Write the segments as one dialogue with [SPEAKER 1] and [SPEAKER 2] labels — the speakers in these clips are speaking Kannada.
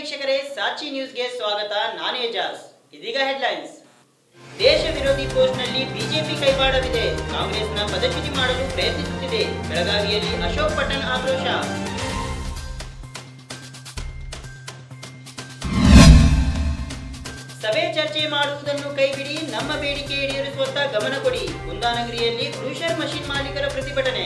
[SPEAKER 1] ವೀಕ್ಷಕರೇ ಸಾಚಿ ನ್ಯೂಸ್ಗೆ ಸ್ವಾಗತ ನಾನೇ ಜಾಸ್ ಇದೀಗ ಹೆಡ್ಲೈನ್ಸ್ ದೇಶ ವಿರೋಧಿ ಪೋಸ್ಟ್ನಲ್ಲಿ ಬಿಜೆಪಿ ಕೈವಾಡವಿದೆ ಕಾಂಗ್ರೆಸ್ನ ಪದಚ್ಯುತಿ ಮಾಡಲು ಪ್ರಯತ್ನಿಸುತ್ತಿದೆ ಬೆಳಗಾವಿಯಲ್ಲಿ ಅಶೋಕ್ ಪಟ್ಟಣ್ ಆಕ್ರೋಶ ಸಭೆ ಚರ್ಚೆ ಮಾಡುವುದನ್ನು ಕೈಬಿಡಿ ನಮ್ಮ ಬೇಡಿಕೆ ಈಡೇರಿಸುವತ್ತ ಗಮನ ಕೊಡಿ ಕುಂದಾನಗರಿಯಲ್ಲಿ ಕ್ರೂಷರ್ ಮಷಿನ್ ಮಾಲೀಕರ ಪ್ರತಿಭಟನೆ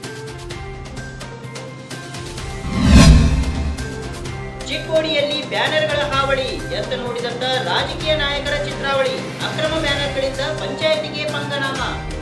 [SPEAKER 1] ಚಿಕ್ಕೋಡಿಯಲ್ಲಿ ಬ್ಯಾನರ್ಗಳ ಹಾವಳಿ ಎತ್ತ ನೋಡಿದಂತ ರಾಜಕೀಯ ನಾಯಕರ ಚಿತ್ರಾವಳಿ ಅಕ್ರಮ ಬ್ಯಾನರ್ಗಳಿಂದ ಪಂಚಾಯತಿಗೆ ಪಂಗನಾಮ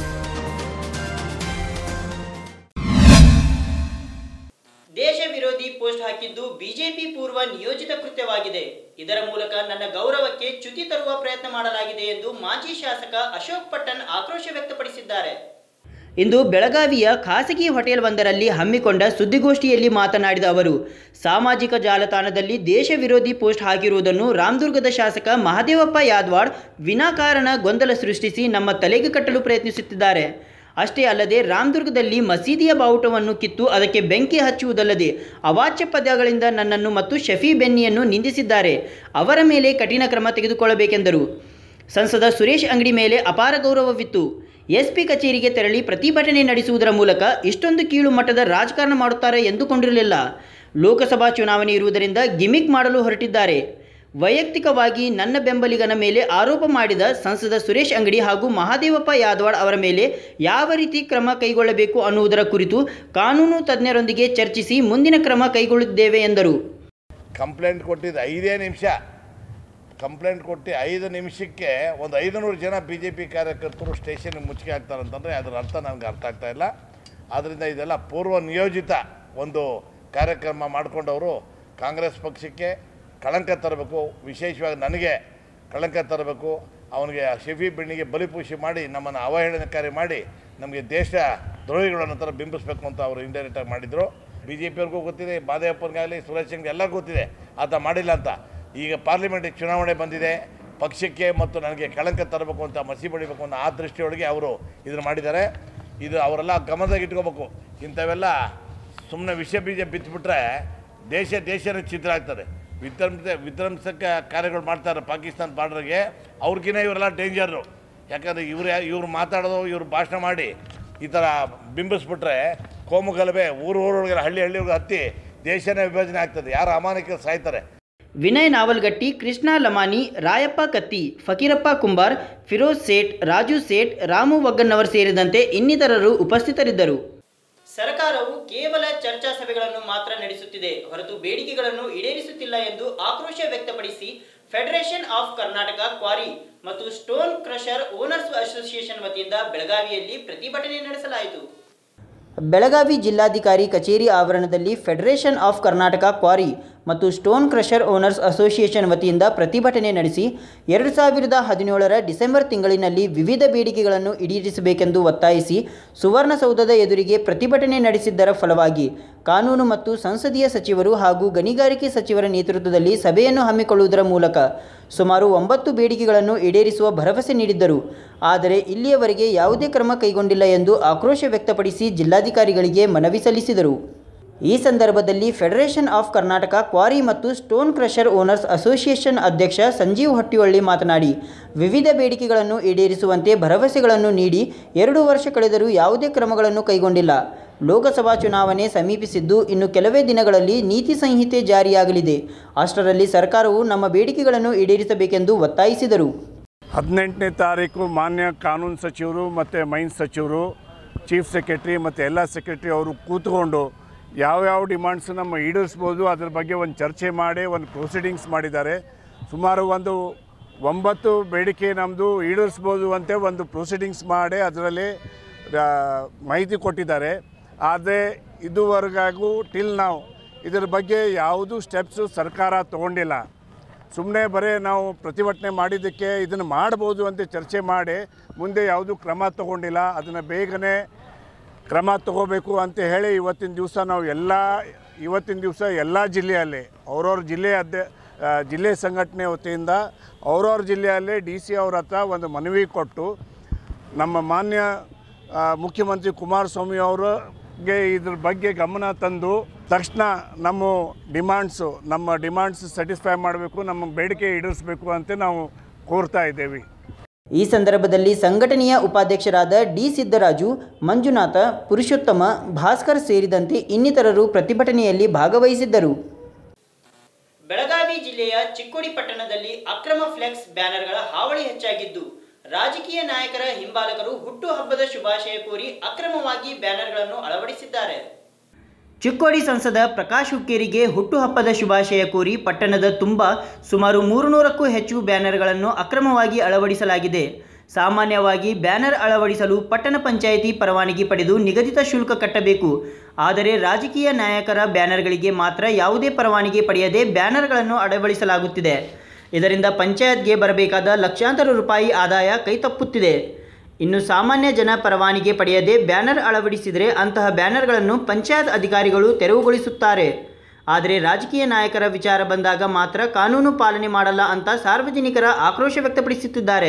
[SPEAKER 1] ದೇಶ ವಿರೋಧಿ ಪೋಸ್ಟ್ ಹಾಕಿದ್ದು ಬಿಜೆಪಿ ಪೂರ್ವ ನಿಯೋಜಿತ ಕೃತ್ಯವಾಗಿದೆ ಇದರ ಮೂಲಕ ನನ್ನ ಗೌರವಕ್ಕೆ ಚ್ಯುತಿ ತರುವ ಪ್ರಯತ್ನ ಮಾಡಲಾಗಿದೆ ಎಂದು ಮಾಜಿ ಶಾಸಕ ಅಶೋಕ್ ಪಟ್ಟಣ್ ಆಕ್ರೋಶ ವ್ಯಕ್ತಪಡಿಸಿದ್ದಾರೆ ಇಂದು ಬೆಳಗಾವಿಯ ಖಾಸಗಿ ಹೋಟೆಲ್ ಒಂದರಲ್ಲಿ ಹಮ್ಮಿಕೊಂಡ ಸುದ್ದಿಗೋಷ್ಠಿಯಲ್ಲಿ ಮಾತನಾಡಿದ ಅವರು ಸಾಮಾಜಿಕ ಜಾಲತಾಣದಲ್ಲಿ ದೇಶ ವಿರೋಧಿ ಪೋಸ್ಟ್ ಹಾಕಿರುವುದನ್ನು ರಾಮದುರ್ಗದ ಶಾಸಕ ಮಹದೇವಪ್ಪ ಯಾದವಾಡ್ ವಿನಾಕಾರಣ ಗೊಂದಲ ಸೃಷ್ಟಿಸಿ ನಮ್ಮ ತಲೆಗೆ ಕಟ್ಟಲು ಪ್ರಯತ್ನಿಸುತ್ತಿದ್ದಾರೆ ಅಷ್ಟೇ ಅಲ್ಲದೆ ರಾಮದುರ್ಗದಲ್ಲಿ ಮಸೀದಿಯ ಬಾವುಟವನ್ನು ಕಿತ್ತು ಅದಕ್ಕೆ ಬೆಂಕಿ ಹಚ್ಚುವುದಲ್ಲದೆ ಅವಾಚ್ಯ ಪದಗಳಿಂದ ನನ್ನನ್ನು ಮತ್ತು ಶಫಿ ಬೆನ್ನಿಯನ್ನು ನಿಂದಿಸಿದ್ದಾರೆ ಅವರ ಮೇಲೆ ಕಠಿಣ ಕ್ರಮ ತೆಗೆದುಕೊಳ್ಳಬೇಕೆಂದರು ಸಂಸದ ಸುರೇಶ್ ಅಂಗಡಿ ಮೇಲೆ ಅಪಾರ ಗೌರವವಿತ್ತು ಎಸ್ಪಿ ಕಚೇರಿಗೆ ತೆರಳಿ ಪ್ರತಿಭಟನೆ ನಡೆಸುವುದರ ಮೂಲಕ ಇಷ್ಟೊಂದು ಕೀಳು ಮಟ್ಟದ ರಾಜಕಾರಣ ಮಾಡುತ್ತಾರೆ ಎಂದುಕೊಂಡಿರಲಿಲ್ಲ ಲೋಕಸಭಾ ಚುನಾವಣೆ ಇರುವುದರಿಂದ ಗಿಮಿಕ್ ಮಾಡಲು ಹೊರಟಿದ್ದಾರೆ ವೈಯಕ್ತಿಕವಾಗಿ ನನ್ನ ಬೆಂಬಲಿಗನ ಮೇಲೆ ಆರೋಪ ಮಾಡಿದ ಸಂಸದ ಸುರೇಶ್ ಅಂಗಡಿ ಹಾಗೂ ಮಹಾದೇವಪ್ಪ ಯಾದವಾಡ್ ಅವರ ಮೇಲೆ ಯಾವ ರೀತಿ ಕ್ರಮ ಕೈಗೊಳ್ಳಬೇಕು ಅನ್ನುವುದರ ಕುರಿತು ಕಾನೂನು ತಜ್ಞರೊಂದಿಗೆ ಚರ್ಚಿಸಿ ಮುಂದಿನ ಕ್ರಮ ಕೈಗೊಳ್ಳುತ್ತೇವೆ ಎಂದರು
[SPEAKER 2] ಕಂಪ್ಲೇಂಟ್ ಕೊಟ್ಟಿದ್ದು ಐದೇ ನಿಮಿಷ ಕಂಪ್ಲೇಂಟ್ ಕೊಟ್ಟು ಐದು ನಿಮಿಷಕ್ಕೆ ಒಂದು ಐದುನೂರು ಜನ ಬಿ ಜೆ ಪಿ ಕಾರ್ಯಕರ್ತರು ಸ್ಟೇಷನ್ಗೆ ಮುಚ್ಚಿಗೆ ಹಾಕ್ತಾರಂತಂದರೆ ಅದರ ಅರ್ಥ ನನಗೆ ಅರ್ಥ ಆಗ್ತಾ ಇಲ್ಲ ಆದ್ದರಿಂದ ಇದೆಲ್ಲ ಪೂರ್ವ ನಿಯೋಜಿತ ಒಂದು ಕಾರ್ಯಕ್ರಮ ಮಾಡಿಕೊಂಡವರು ಕಾಂಗ್ರೆಸ್ ಪಕ್ಷಕ್ಕೆ ಕಳಂಕ ತರಬೇಕು ವಿಶೇಷವಾಗಿ ನನಗೆ ಕಳಂಕ ತರಬೇಕು ಅವನಿಗೆ ಶಫಿ ಬೆಣ್ಣಿಗೆ ಬಲಿಪೂಷಿ ಮಾಡಿ ನಮ್ಮನ್ನು ಅವಹೇಳನಕಾರಿ ಮಾಡಿ ನಮಗೆ ದೇಶ ದ್ರೋಹಿಗಳನ್ನು ಥರ ಬಿಂಬಿಸ್ಬೇಕು ಅಂತ ಅವರು ಇಂಡೈರೆಕ್ಟಾಗಿ ಮಾಡಿದರು ಬಿ ಜೆ ಪಿಯವ್ರಿಗೂ ಗೊತ್ತಿದೆ ಮಾದೇವಪ್ಪನಿಗಾಗಲಿ ಸುರೇಶ್ ಸಿಂಗ್ ಎಲ್ಲ ಗೊತ್ತಿದೆ ಆತ ಮಾಡಿಲ್ಲ ಅಂತ ಈಗ ಪಾರ್ಲಿಮೆಂಟಿಗೆ ಚುನಾವಣೆ ಬಂದಿದೆ ಪಕ್ಷಕ್ಕೆ ಮತ್ತು ನನಗೆ ಕಳಂಕ ತರಬೇಕು ಅಂತ ಮಸಿ ಬಳಿಬೇಕು ಅನ್ನೋ ಆ ದೃಷ್ಟಿಯೊಳಗೆ ಅವರು ಇದನ್ನು ಮಾಡಿದ್ದಾರೆ ಇದು ಅವರೆಲ್ಲ ಗಮನದಾಗ ಇಟ್ಕೋಬೇಕು ಇಂಥವೆಲ್ಲ ಸುಮ್ಮನೆ ವಿಷ ಬೀಜ ಬಿತ್ತುಬಿಟ್ರೆ ದೇಶ ದೇಶನೇ ಛಿದ್ರ ಆಗ್ತದೆ ವಿಧ್ವಂಸ ವಿಧ್ವಂಸಕ ಕಾರ್ಯಗಳು ಮಾಡ್ತಾರೆ ಪಾಕಿಸ್ತಾನ ಬಾರ್ಡ್ರಿಗೆ ಅವ್ರಿಗಿನ್ನ ಇವರೆಲ್ಲ ಡೇಂಜರು ಯಾಕಂದರೆ ಇವ್ರು ಇವ್ರು ಮಾತಾಡೋದು ಇವ್ರು ಭಾಷಣ ಮಾಡಿ ಈ ಥರ ಬಿಂಬಿಸ್ಬಿಟ್ರೆ ಕೋಮು ಗಲಭೆ ಊರು ಊರೊಳಗೆ ಹಳ್ಳಿ ಹಳ್ಳಿಯೊಳಗೆ ಹತ್ತಿ ದೇಶನೇ ವಿಭಜನೆ ಆಗ್ತದೆ ಯಾರು ಅಮಾನಿಕರು ಸಾಯ್ತಾರೆ
[SPEAKER 1] ವಿನಯ್ ನಾವಲ್ಗಟ್ಟಿ ಕೃಷ್ಣ ಲಮಾನಿ ರಾಯಪ್ಪ ಕತ್ತಿ ಫಕೀರಪ್ಪ ಕುಂಬಾರ್ ಫಿರೋಜ್ ಸೇಠ್ ರಾಜು ಸೇಠ್ ರಾಮು ವಗ್ಗನ್ನವರ್ ಸೇರಿದಂತೆ ಇನ್ನಿತರರು ಉಪಸ್ಥಿತರಿದ್ದರು ಸರ್ಕಾರವು ಕೇವಲ ಚರ್ಚಾ ಸಭೆಗಳನ್ನು ಮಾತ್ರ ನಡೆಸುತ್ತಿದೆ ಹೊರತು ಬೇಡಿಕೆಗಳನ್ನು ಈಡೇರಿಸುತ್ತಿಲ್ಲ ಎಂದು ಆಕ್ರೋಶ ವ್ಯಕ್ತಪಡಿಸಿ ಫೆಡರೇಷನ್ ಆಫ್ ಕರ್ನಾಟಕ ಕ್ವಾರಿ ಮತ್ತು ಸ್ಟೋನ್ ಕ್ರಷರ್ ಓನರ್ಸ್ ಅಸೋಸಿಯೇಷನ್ ವತಿಯಿಂದ ಬೆಳಗಾವಿಯಲ್ಲಿ ಪ್ರತಿಭಟನೆ ನಡೆಸಲಾಯಿತು ಬೆಳಗಾವಿ ಜಿಲ್ಲಾಧಿಕಾರಿ ಕಚೇರಿ ಆವರಣದಲ್ಲಿ ಫೆಡರೇಷನ್ ಆಫ್ ಕರ್ನಾಟಕ ಕ್ವಾರಿ ಮತ್ತು ಸ್ಟೋನ್ ಕ್ರಷರ್ ಓನರ್ಸ್ ಅಸೋಸಿಯೇಷನ್ ವತಿಯಿಂದ ಪ್ರತಿಭಟನೆ ನಡೆಸಿ ಎರಡು ಸಾವಿರದ ಹದಿನೇಳರ ಡಿಸೆಂಬರ್ ತಿಂಗಳಿನಲ್ಲಿ ವಿವಿಧ ಬೇಡಿಕೆಗಳನ್ನು ಈಡೇರಿಸಬೇಕೆಂದು ಒತ್ತಾಯಿಸಿ ಸುವರ್ಣಸೌಧದ ಎದುರಿಗೆ ಪ್ರತಿಭಟನೆ ನಡೆಸಿದ್ದರ ಫಲವಾಗಿ ಕಾನೂನು ಮತ್ತು ಸಂಸದೀಯ ಸಚಿವರು ಹಾಗೂ ಗಣಿಗಾರಿಕೆ ಸಚಿವರ ನೇತೃತ್ವದಲ್ಲಿ ಸಭೆಯನ್ನು ಹಮ್ಮಿಕೊಳ್ಳುವುದರ ಮೂಲಕ ಸುಮಾರು ಒಂಬತ್ತು ಬೇಡಿಕೆಗಳನ್ನು ಈಡೇರಿಸುವ ಭರವಸೆ ನೀಡಿದ್ದರು ಆದರೆ ಇಲ್ಲಿಯವರೆಗೆ ಯಾವುದೇ ಕ್ರಮ ಕೈಗೊಂಡಿಲ್ಲ ಎಂದು ಆಕ್ರೋಶ ವ್ಯಕ್ತಪಡಿಸಿ ಜಿಲ್ಲಾಧಿಕಾರಿಗಳಿಗೆ ಮನವಿ ಸಲ್ಲಿಸಿದರು ಈ ಸಂದರ್ಭದಲ್ಲಿ ಫೆಡರೇಷನ್ ಆಫ್ ಕರ್ನಾಟಕ ಕ್ವಾರಿ ಮತ್ತು ಸ್ಟೋನ್ ಕ್ರಷರ್ ಓನರ್ಸ್ ಅಸೋಸಿಯೇಷನ್ ಅಧ್ಯಕ್ಷ ಸಂಜೀವ್ ಹೊಟ್ಟಿಹೊಳ್ಳಿ ಮಾತನಾಡಿ ವಿವಿಧ ಬೇಡಿಕೆಗಳನ್ನು ಈಡೇರಿಸುವಂತೆ ಭರವಸೆಗಳನ್ನು ನೀಡಿ ಎರಡು ವರ್ಷ ಕಳೆದರೂ ಯಾವುದೇ ಕ್ರಮಗಳನ್ನು ಕೈಗೊಂಡಿಲ್ಲ ಲೋಕಸಭಾ ಚುನಾವಣೆ ಸಮೀಪಿಸಿದ್ದು ಇನ್ನು ಕೆಲವೇ ದಿನಗಳಲ್ಲಿ ನೀತಿ ಸಂಹಿತೆ ಜಾರಿಯಾಗಲಿದೆ ಅಷ್ಟರಲ್ಲಿ ಸರ್ಕಾರವು ನಮ್ಮ ಬೇಡಿಕೆಗಳನ್ನು ಈಡೇರಿಸಬೇಕೆಂದು ಒತ್ತಾಯಿಸಿದರು
[SPEAKER 3] ಹದಿನೆಂಟನೇ ತಾರೀಕು ಮಾನ್ಯ ಕಾನೂನು ಸಚಿವರು ಮತ್ತು ಮೈನ್ಸ್ ಸಚಿವರು ಚೀಫ್ ಸೆಕ್ರೆಟ್ರಿ ಮತ್ತು ಎಲ್ಲ ಸೆಕ್ರೆಟ್ರಿ ಅವರು ಕೂತ್ಕೊಂಡು ಯಾವ್ಯಾವ ಡಿಮಾಂಡ್ಸ್ ನಮ್ಮ ಈಡೇರಿಸ್ಬೋದು ಅದ್ರ ಬಗ್ಗೆ ಒಂದು ಚರ್ಚೆ ಮಾಡಿ ಒಂದು ಪ್ರೊಸೀಡಿಂಗ್ಸ್ ಮಾಡಿದ್ದಾರೆ ಸುಮಾರು ಒಂದು ಒಂಬತ್ತು ಬೇಡಿಕೆ ನಮ್ಮದು ಈಡೇರಿಸ್ಬೋದು ಅಂತ ಒಂದು ಪ್ರೊಸೀಡಿಂಗ್ಸ್ ಮಾಡಿ ಅದರಲ್ಲಿ ಆ, ಮಾಹಿತಿ ಕೊಟ್ಟಿದ್ದಾರೆ ಆದರೆ ಇದುವರೆಗಾಗೂ ಟಿಲ್ ನಾವು ಇದ್ರ ಬಗ್ಗೆ ಯಾವುದೂ ಸ್ಟೆಪ್ಸು ಸರ್ಕಾರ ತೊಗೊಂಡಿಲ್ಲ ಸುಮ್ಮನೆ ಬರೀ ನಾವು ಪ್ರತಿಭಟನೆ ಮಾಡಿದ್ದಕ್ಕೆ ಇದನ್ನು ಮಾಡ್ಬೋದು ಅಂತ ಚರ್ಚೆ ಮಾಡಿ ಮುಂದೆ ಯಾವುದೂ ಕ್ರಮ ತಗೊಂಡಿಲ್ಲ ಅದನ್ನು ಬೇಗನೆ ಕ್ರಮ ತಗೋಬೇಕು ಅಂತ ಹೇಳಿ ಇವತ್ತಿನ ದಿವಸ ನಾವು ಎಲ್ಲ ಇವತ್ತಿನ ದಿವಸ ಎಲ್ಲ ಜಿಲ್ಲೆಯಲ್ಲಿ ಅವ್ರವ್ರ ಜಿಲ್ಲೆ ಅಧ್ಯ ಆ, ಜಿಲ್ಲೆ ಸಂಘಟನೆ ವತಿಯಿಂದ ಅವ್ರವ್ರ ಜಿಲ್ಲೆಯಲ್ಲೇ ಡಿ ಸಿ ಅವ್ರ ಹತ್ರ ಒಂದು ಮನವಿ ಕೊಟ್ಟು ನಮ್ಮ ಮಾನ್ಯ ಆ, ಮುಖ್ಯಮಂತ್ರಿ ಕುಮಾರಸ್ವಾಮಿ ಅವರು ಗೆ ಇದ್ರ ಬಗ್ಗೆ ಗಮನ ತಂದು ತಕ್ಷಣ ನಮ್ಮ ಡಿಮಾಂಡ್ಸು ನಮ್ಮ ಡಿಮಾಂಡ್ಸ್ ಸ್ಯಾಟಿಸ್ಫೈ ಮಾಡಬೇಕು ನಮ್ಮ ಬೇಡಿಕೆ ಈಡೇರಿಸಬೇಕು ಅಂತ ನಾವು ಕೋರ್ತಾ ಇದ್ದೇವೆ
[SPEAKER 1] ಈ ಸಂದರ್ಭದಲ್ಲಿ ಸಂಘಟನೆಯ ಉಪಾಧ್ಯಕ್ಷರಾದ ಡಿ ಸಿದ್ದರಾಜು ಮಂಜುನಾಥ ಪುರುಷೋತ್ತಮ ಭಾಸ್ಕರ್ ಸೇರಿದಂತೆ ಇನ್ನಿತರರು ಪ್ರತಿಭಟನೆಯಲ್ಲಿ ಭಾಗವಹಿಸಿದ್ದರು ಬೆಳಗಾವಿ ಜಿಲ್ಲೆಯ ಚಿಕ್ಕೋಡಿ ಪಟ್ಟಣದಲ್ಲಿ ಅಕ್ರಮ ಫ್ಲೆಕ್ಸ್ ಬ್ಯಾನರ್ಗಳ ಹಾವಳಿ ಹೆಚ್ಚಾಗಿದ್ದು ರಾಜಕೀಯ ನಾಯಕರ ಹಿಂಬಾಲಕರು ಹುಟ್ಟುಹಬ್ಬದ ಶುಭಾಶಯ ಕೋರಿ ಅಕ್ರಮವಾಗಿ ಬ್ಯಾನರ್ಗಳನ್ನು ಅಳವಡಿಸಿದ್ದಾರೆ ಚಿಕ್ಕೋಡಿ ಸಂಸದ ಪ್ರಕಾಶ್ ಹುಕ್ಕೇರಿಗೆ ಹುಟ್ಟುಹಬ್ಬದ ಶುಭಾಶಯ ಕೋರಿ ಪಟ್ಟಣದ ತುಂಬ ಸುಮಾರು ಮೂರುನೂರಕ್ಕೂ ಹೆಚ್ಚು ಬ್ಯಾನರ್ಗಳನ್ನು ಅಕ್ರಮವಾಗಿ ಅಳವಡಿಸಲಾಗಿದೆ ಸಾಮಾನ್ಯವಾಗಿ ಬ್ಯಾನರ್ ಅಳವಡಿಸಲು ಪಟ್ಟಣ ಪಂಚಾಯಿತಿ ಪರವಾನಗಿ ಪಡೆದು ನಿಗದಿತ ಶುಲ್ಕ ಕಟ್ಟಬೇಕು ಆದರೆ ರಾಜಕೀಯ ನಾಯಕರ ಬ್ಯಾನರ್ಗಳಿಗೆ ಮಾತ್ರ ಯಾವುದೇ ಪರವಾನಗಿ ಪಡೆಯದೆ ಬ್ಯಾನರ್ಗಳನ್ನು ಅಳವಡಿಸಲಾಗುತ್ತಿದೆ ಇದರಿಂದ ಪಂಚಾಯತ್ಗೆ ಬರಬೇಕಾದ ಲಕ್ಷಾಂತರ ರೂಪಾಯಿ ಆದಾಯ ಕೈತಪ್ಪುತ್ತಿದೆ ಇನ್ನು ಸಾಮಾನ್ಯ ಜನ ಪರವಾನಗಿ ಪಡೆಯದೆ ಬ್ಯಾನರ್ ಅಳವಡಿಸಿದರೆ ಅಂತಹ ಬ್ಯಾನರ್ಗಳನ್ನು ಪಂಚಾಯತ್ ಅಧಿಕಾರಿಗಳು ತೆರವುಗೊಳಿಸುತ್ತಾರೆ ಆದರೆ ರಾಜಕೀಯ ನಾಯಕರ ವಿಚಾರ ಬಂದಾಗ ಮಾತ್ರ ಕಾನೂನು ಪಾಲನೆ ಮಾಡಲ್ಲ ಅಂತ ಸಾರ್ವಜನಿಕರ ಆಕ್ರೋಶ ವ್ಯಕ್ತಪಡಿಸುತ್ತಿದ್ದಾರೆ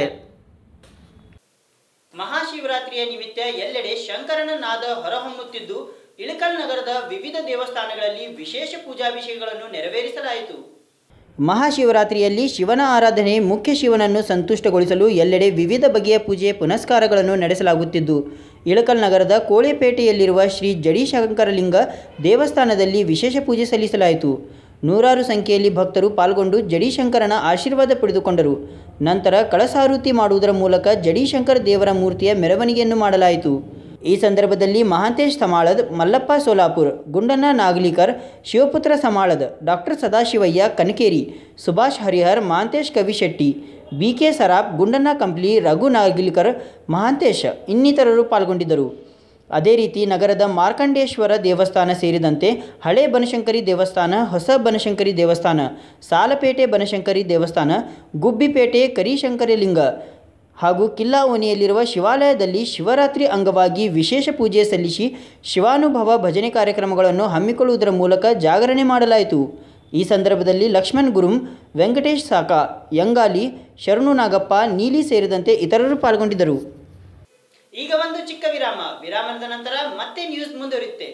[SPEAKER 1] ಮಹಾಶಿವರಾತ್ರಿಯ ನಿಮಿತ್ತ ಎಲ್ಲೆಡೆ ಶಂಕರನ ನಾದ ಹೊರಹೊಮ್ಮುತ್ತಿದ್ದು ಇಳಕಲ್ ನಗರದ ವಿವಿಧ ದೇವಸ್ಥಾನಗಳಲ್ಲಿ ವಿಶೇಷ ಪೂಜಾಭಿಷೇಕಗಳನ್ನು ನೆರವೇರಿಸಲಾಯಿತು ಮಹಾಶಿವರಾತ್ರಿಯಲ್ಲಿ ಶಿವನ ಆರಾಧನೆ ಮುಖ್ಯ ಶಿವನನ್ನು ಸಂತುಷ್ಟಗೊಳಿಸಲು ಎಲ್ಲೆಡೆ ವಿವಿಧ ಬಗೆಯ ಪೂಜೆ ಪುನಸ್ಕಾರಗಳನ್ನು ನಡೆಸಲಾಗುತ್ತಿದ್ದು ಇಳಕಲ್ ನಗರದ ಕೋಳೆಪೇಟೆಯಲ್ಲಿರುವ ಶ್ರೀ ಜಡಿಶಂಕರಲಿಂಗ ದೇವಸ್ಥಾನದಲ್ಲಿ ವಿಶೇಷ ಪೂಜೆ ಸಲ್ಲಿಸಲಾಯಿತು ನೂರಾರು ಸಂಖ್ಯೆಯಲ್ಲಿ ಭಕ್ತರು ಪಾಲ್ಗೊಂಡು ಜಡಿಶಂಕರನ ಆಶೀರ್ವಾದ ಪಡೆದುಕೊಂಡರು ನಂತರ ಕಳಸಾರುತಿ ಮಾಡುವುದರ ಮೂಲಕ ಜಡಿಶಂಕರ ದೇವರ ಮೂರ್ತಿಯ ಮೆರವಣಿಗೆಯನ್ನು ಮಾಡಲಾಯಿತು ಈ ಸಂದರ್ಭದಲ್ಲಿ Mahantesh Samalad Mallappa Solapur Gundanna Nagalikar Shivaputra Samalad doctor Sadashivayya Kanakeri Subhash Harihar Mahantesh Kavishetti B K Saraf Gundanna Kampli Raghu Nagalikar Mahantesh ಇನ್ನಿತರರು ಪಾಲ್ಗೊಂಡಿದ್ದರು ಅದೇ ರೀತಿ ನಗರದ ಮಾರ್ಕಂಡೇಶ್ವರ ದೇವಸ್ಥಾನ ಸೇರಿದಂತೆ ಹಳೆ ಬನಶಂಕರಿ ದೇವಸ್ಥಾನ ಹೊಸ ಬನಶಂಕರಿ ದೇವಸ್ಥಾನ ಸಾಲಪೇಟೆ ಬನಶಂಕರಿ ದೇವಸ್ಥಾನ ಗುಬ್ಬಿಪೇಟೆ ಕರಿಶಂಕರಲಿಂಗ ಹಾಗೂ ಕಿಲ್ಲಾ ಓಣಿಯಲ್ಲಿರುವ ಶಿವಾಲಯದಲ್ಲಿ ಶಿವರಾತ್ರಿ ಅಂಗವಾಗಿ ವಿಶೇಷ ಪೂಜೆ ಸಲ್ಲಿಸಿ ಶಿವಾನುಭವ ಭಜನೆ ಕಾರ್ಯಕ್ರಮಗಳನ್ನು ಹಮ್ಮಿಕೊಳ್ಳುವುದರ ಮೂಲಕ ಜಾಗರಣೆ ಮಾಡಲಾಯಿತು ಈ ಸಂದರ್ಭದಲ್ಲಿ ಲಕ್ಷ್ಮಣ್ ಗುರುಂ ವೆಂಕಟೇಶ್ ಸಾಕ ಯಂಗಾಲಿ ಶರಣು ನಾಗಪ್ಪ ನೀಲಿ ಸೇರಿದಂತೆ ಇತರರು ಪಾಲ್ಗೊಂಡಿದ್ದರು ಈಗ ಒಂದು ಚಿಕ್ಕ ವಿರಾಮ ವಿರಾಮದ ನಂತರ ಮತ್ತೆ ನ್ಯೂಸ್ ಮುಂದುವರಿಯುತ್ತೆ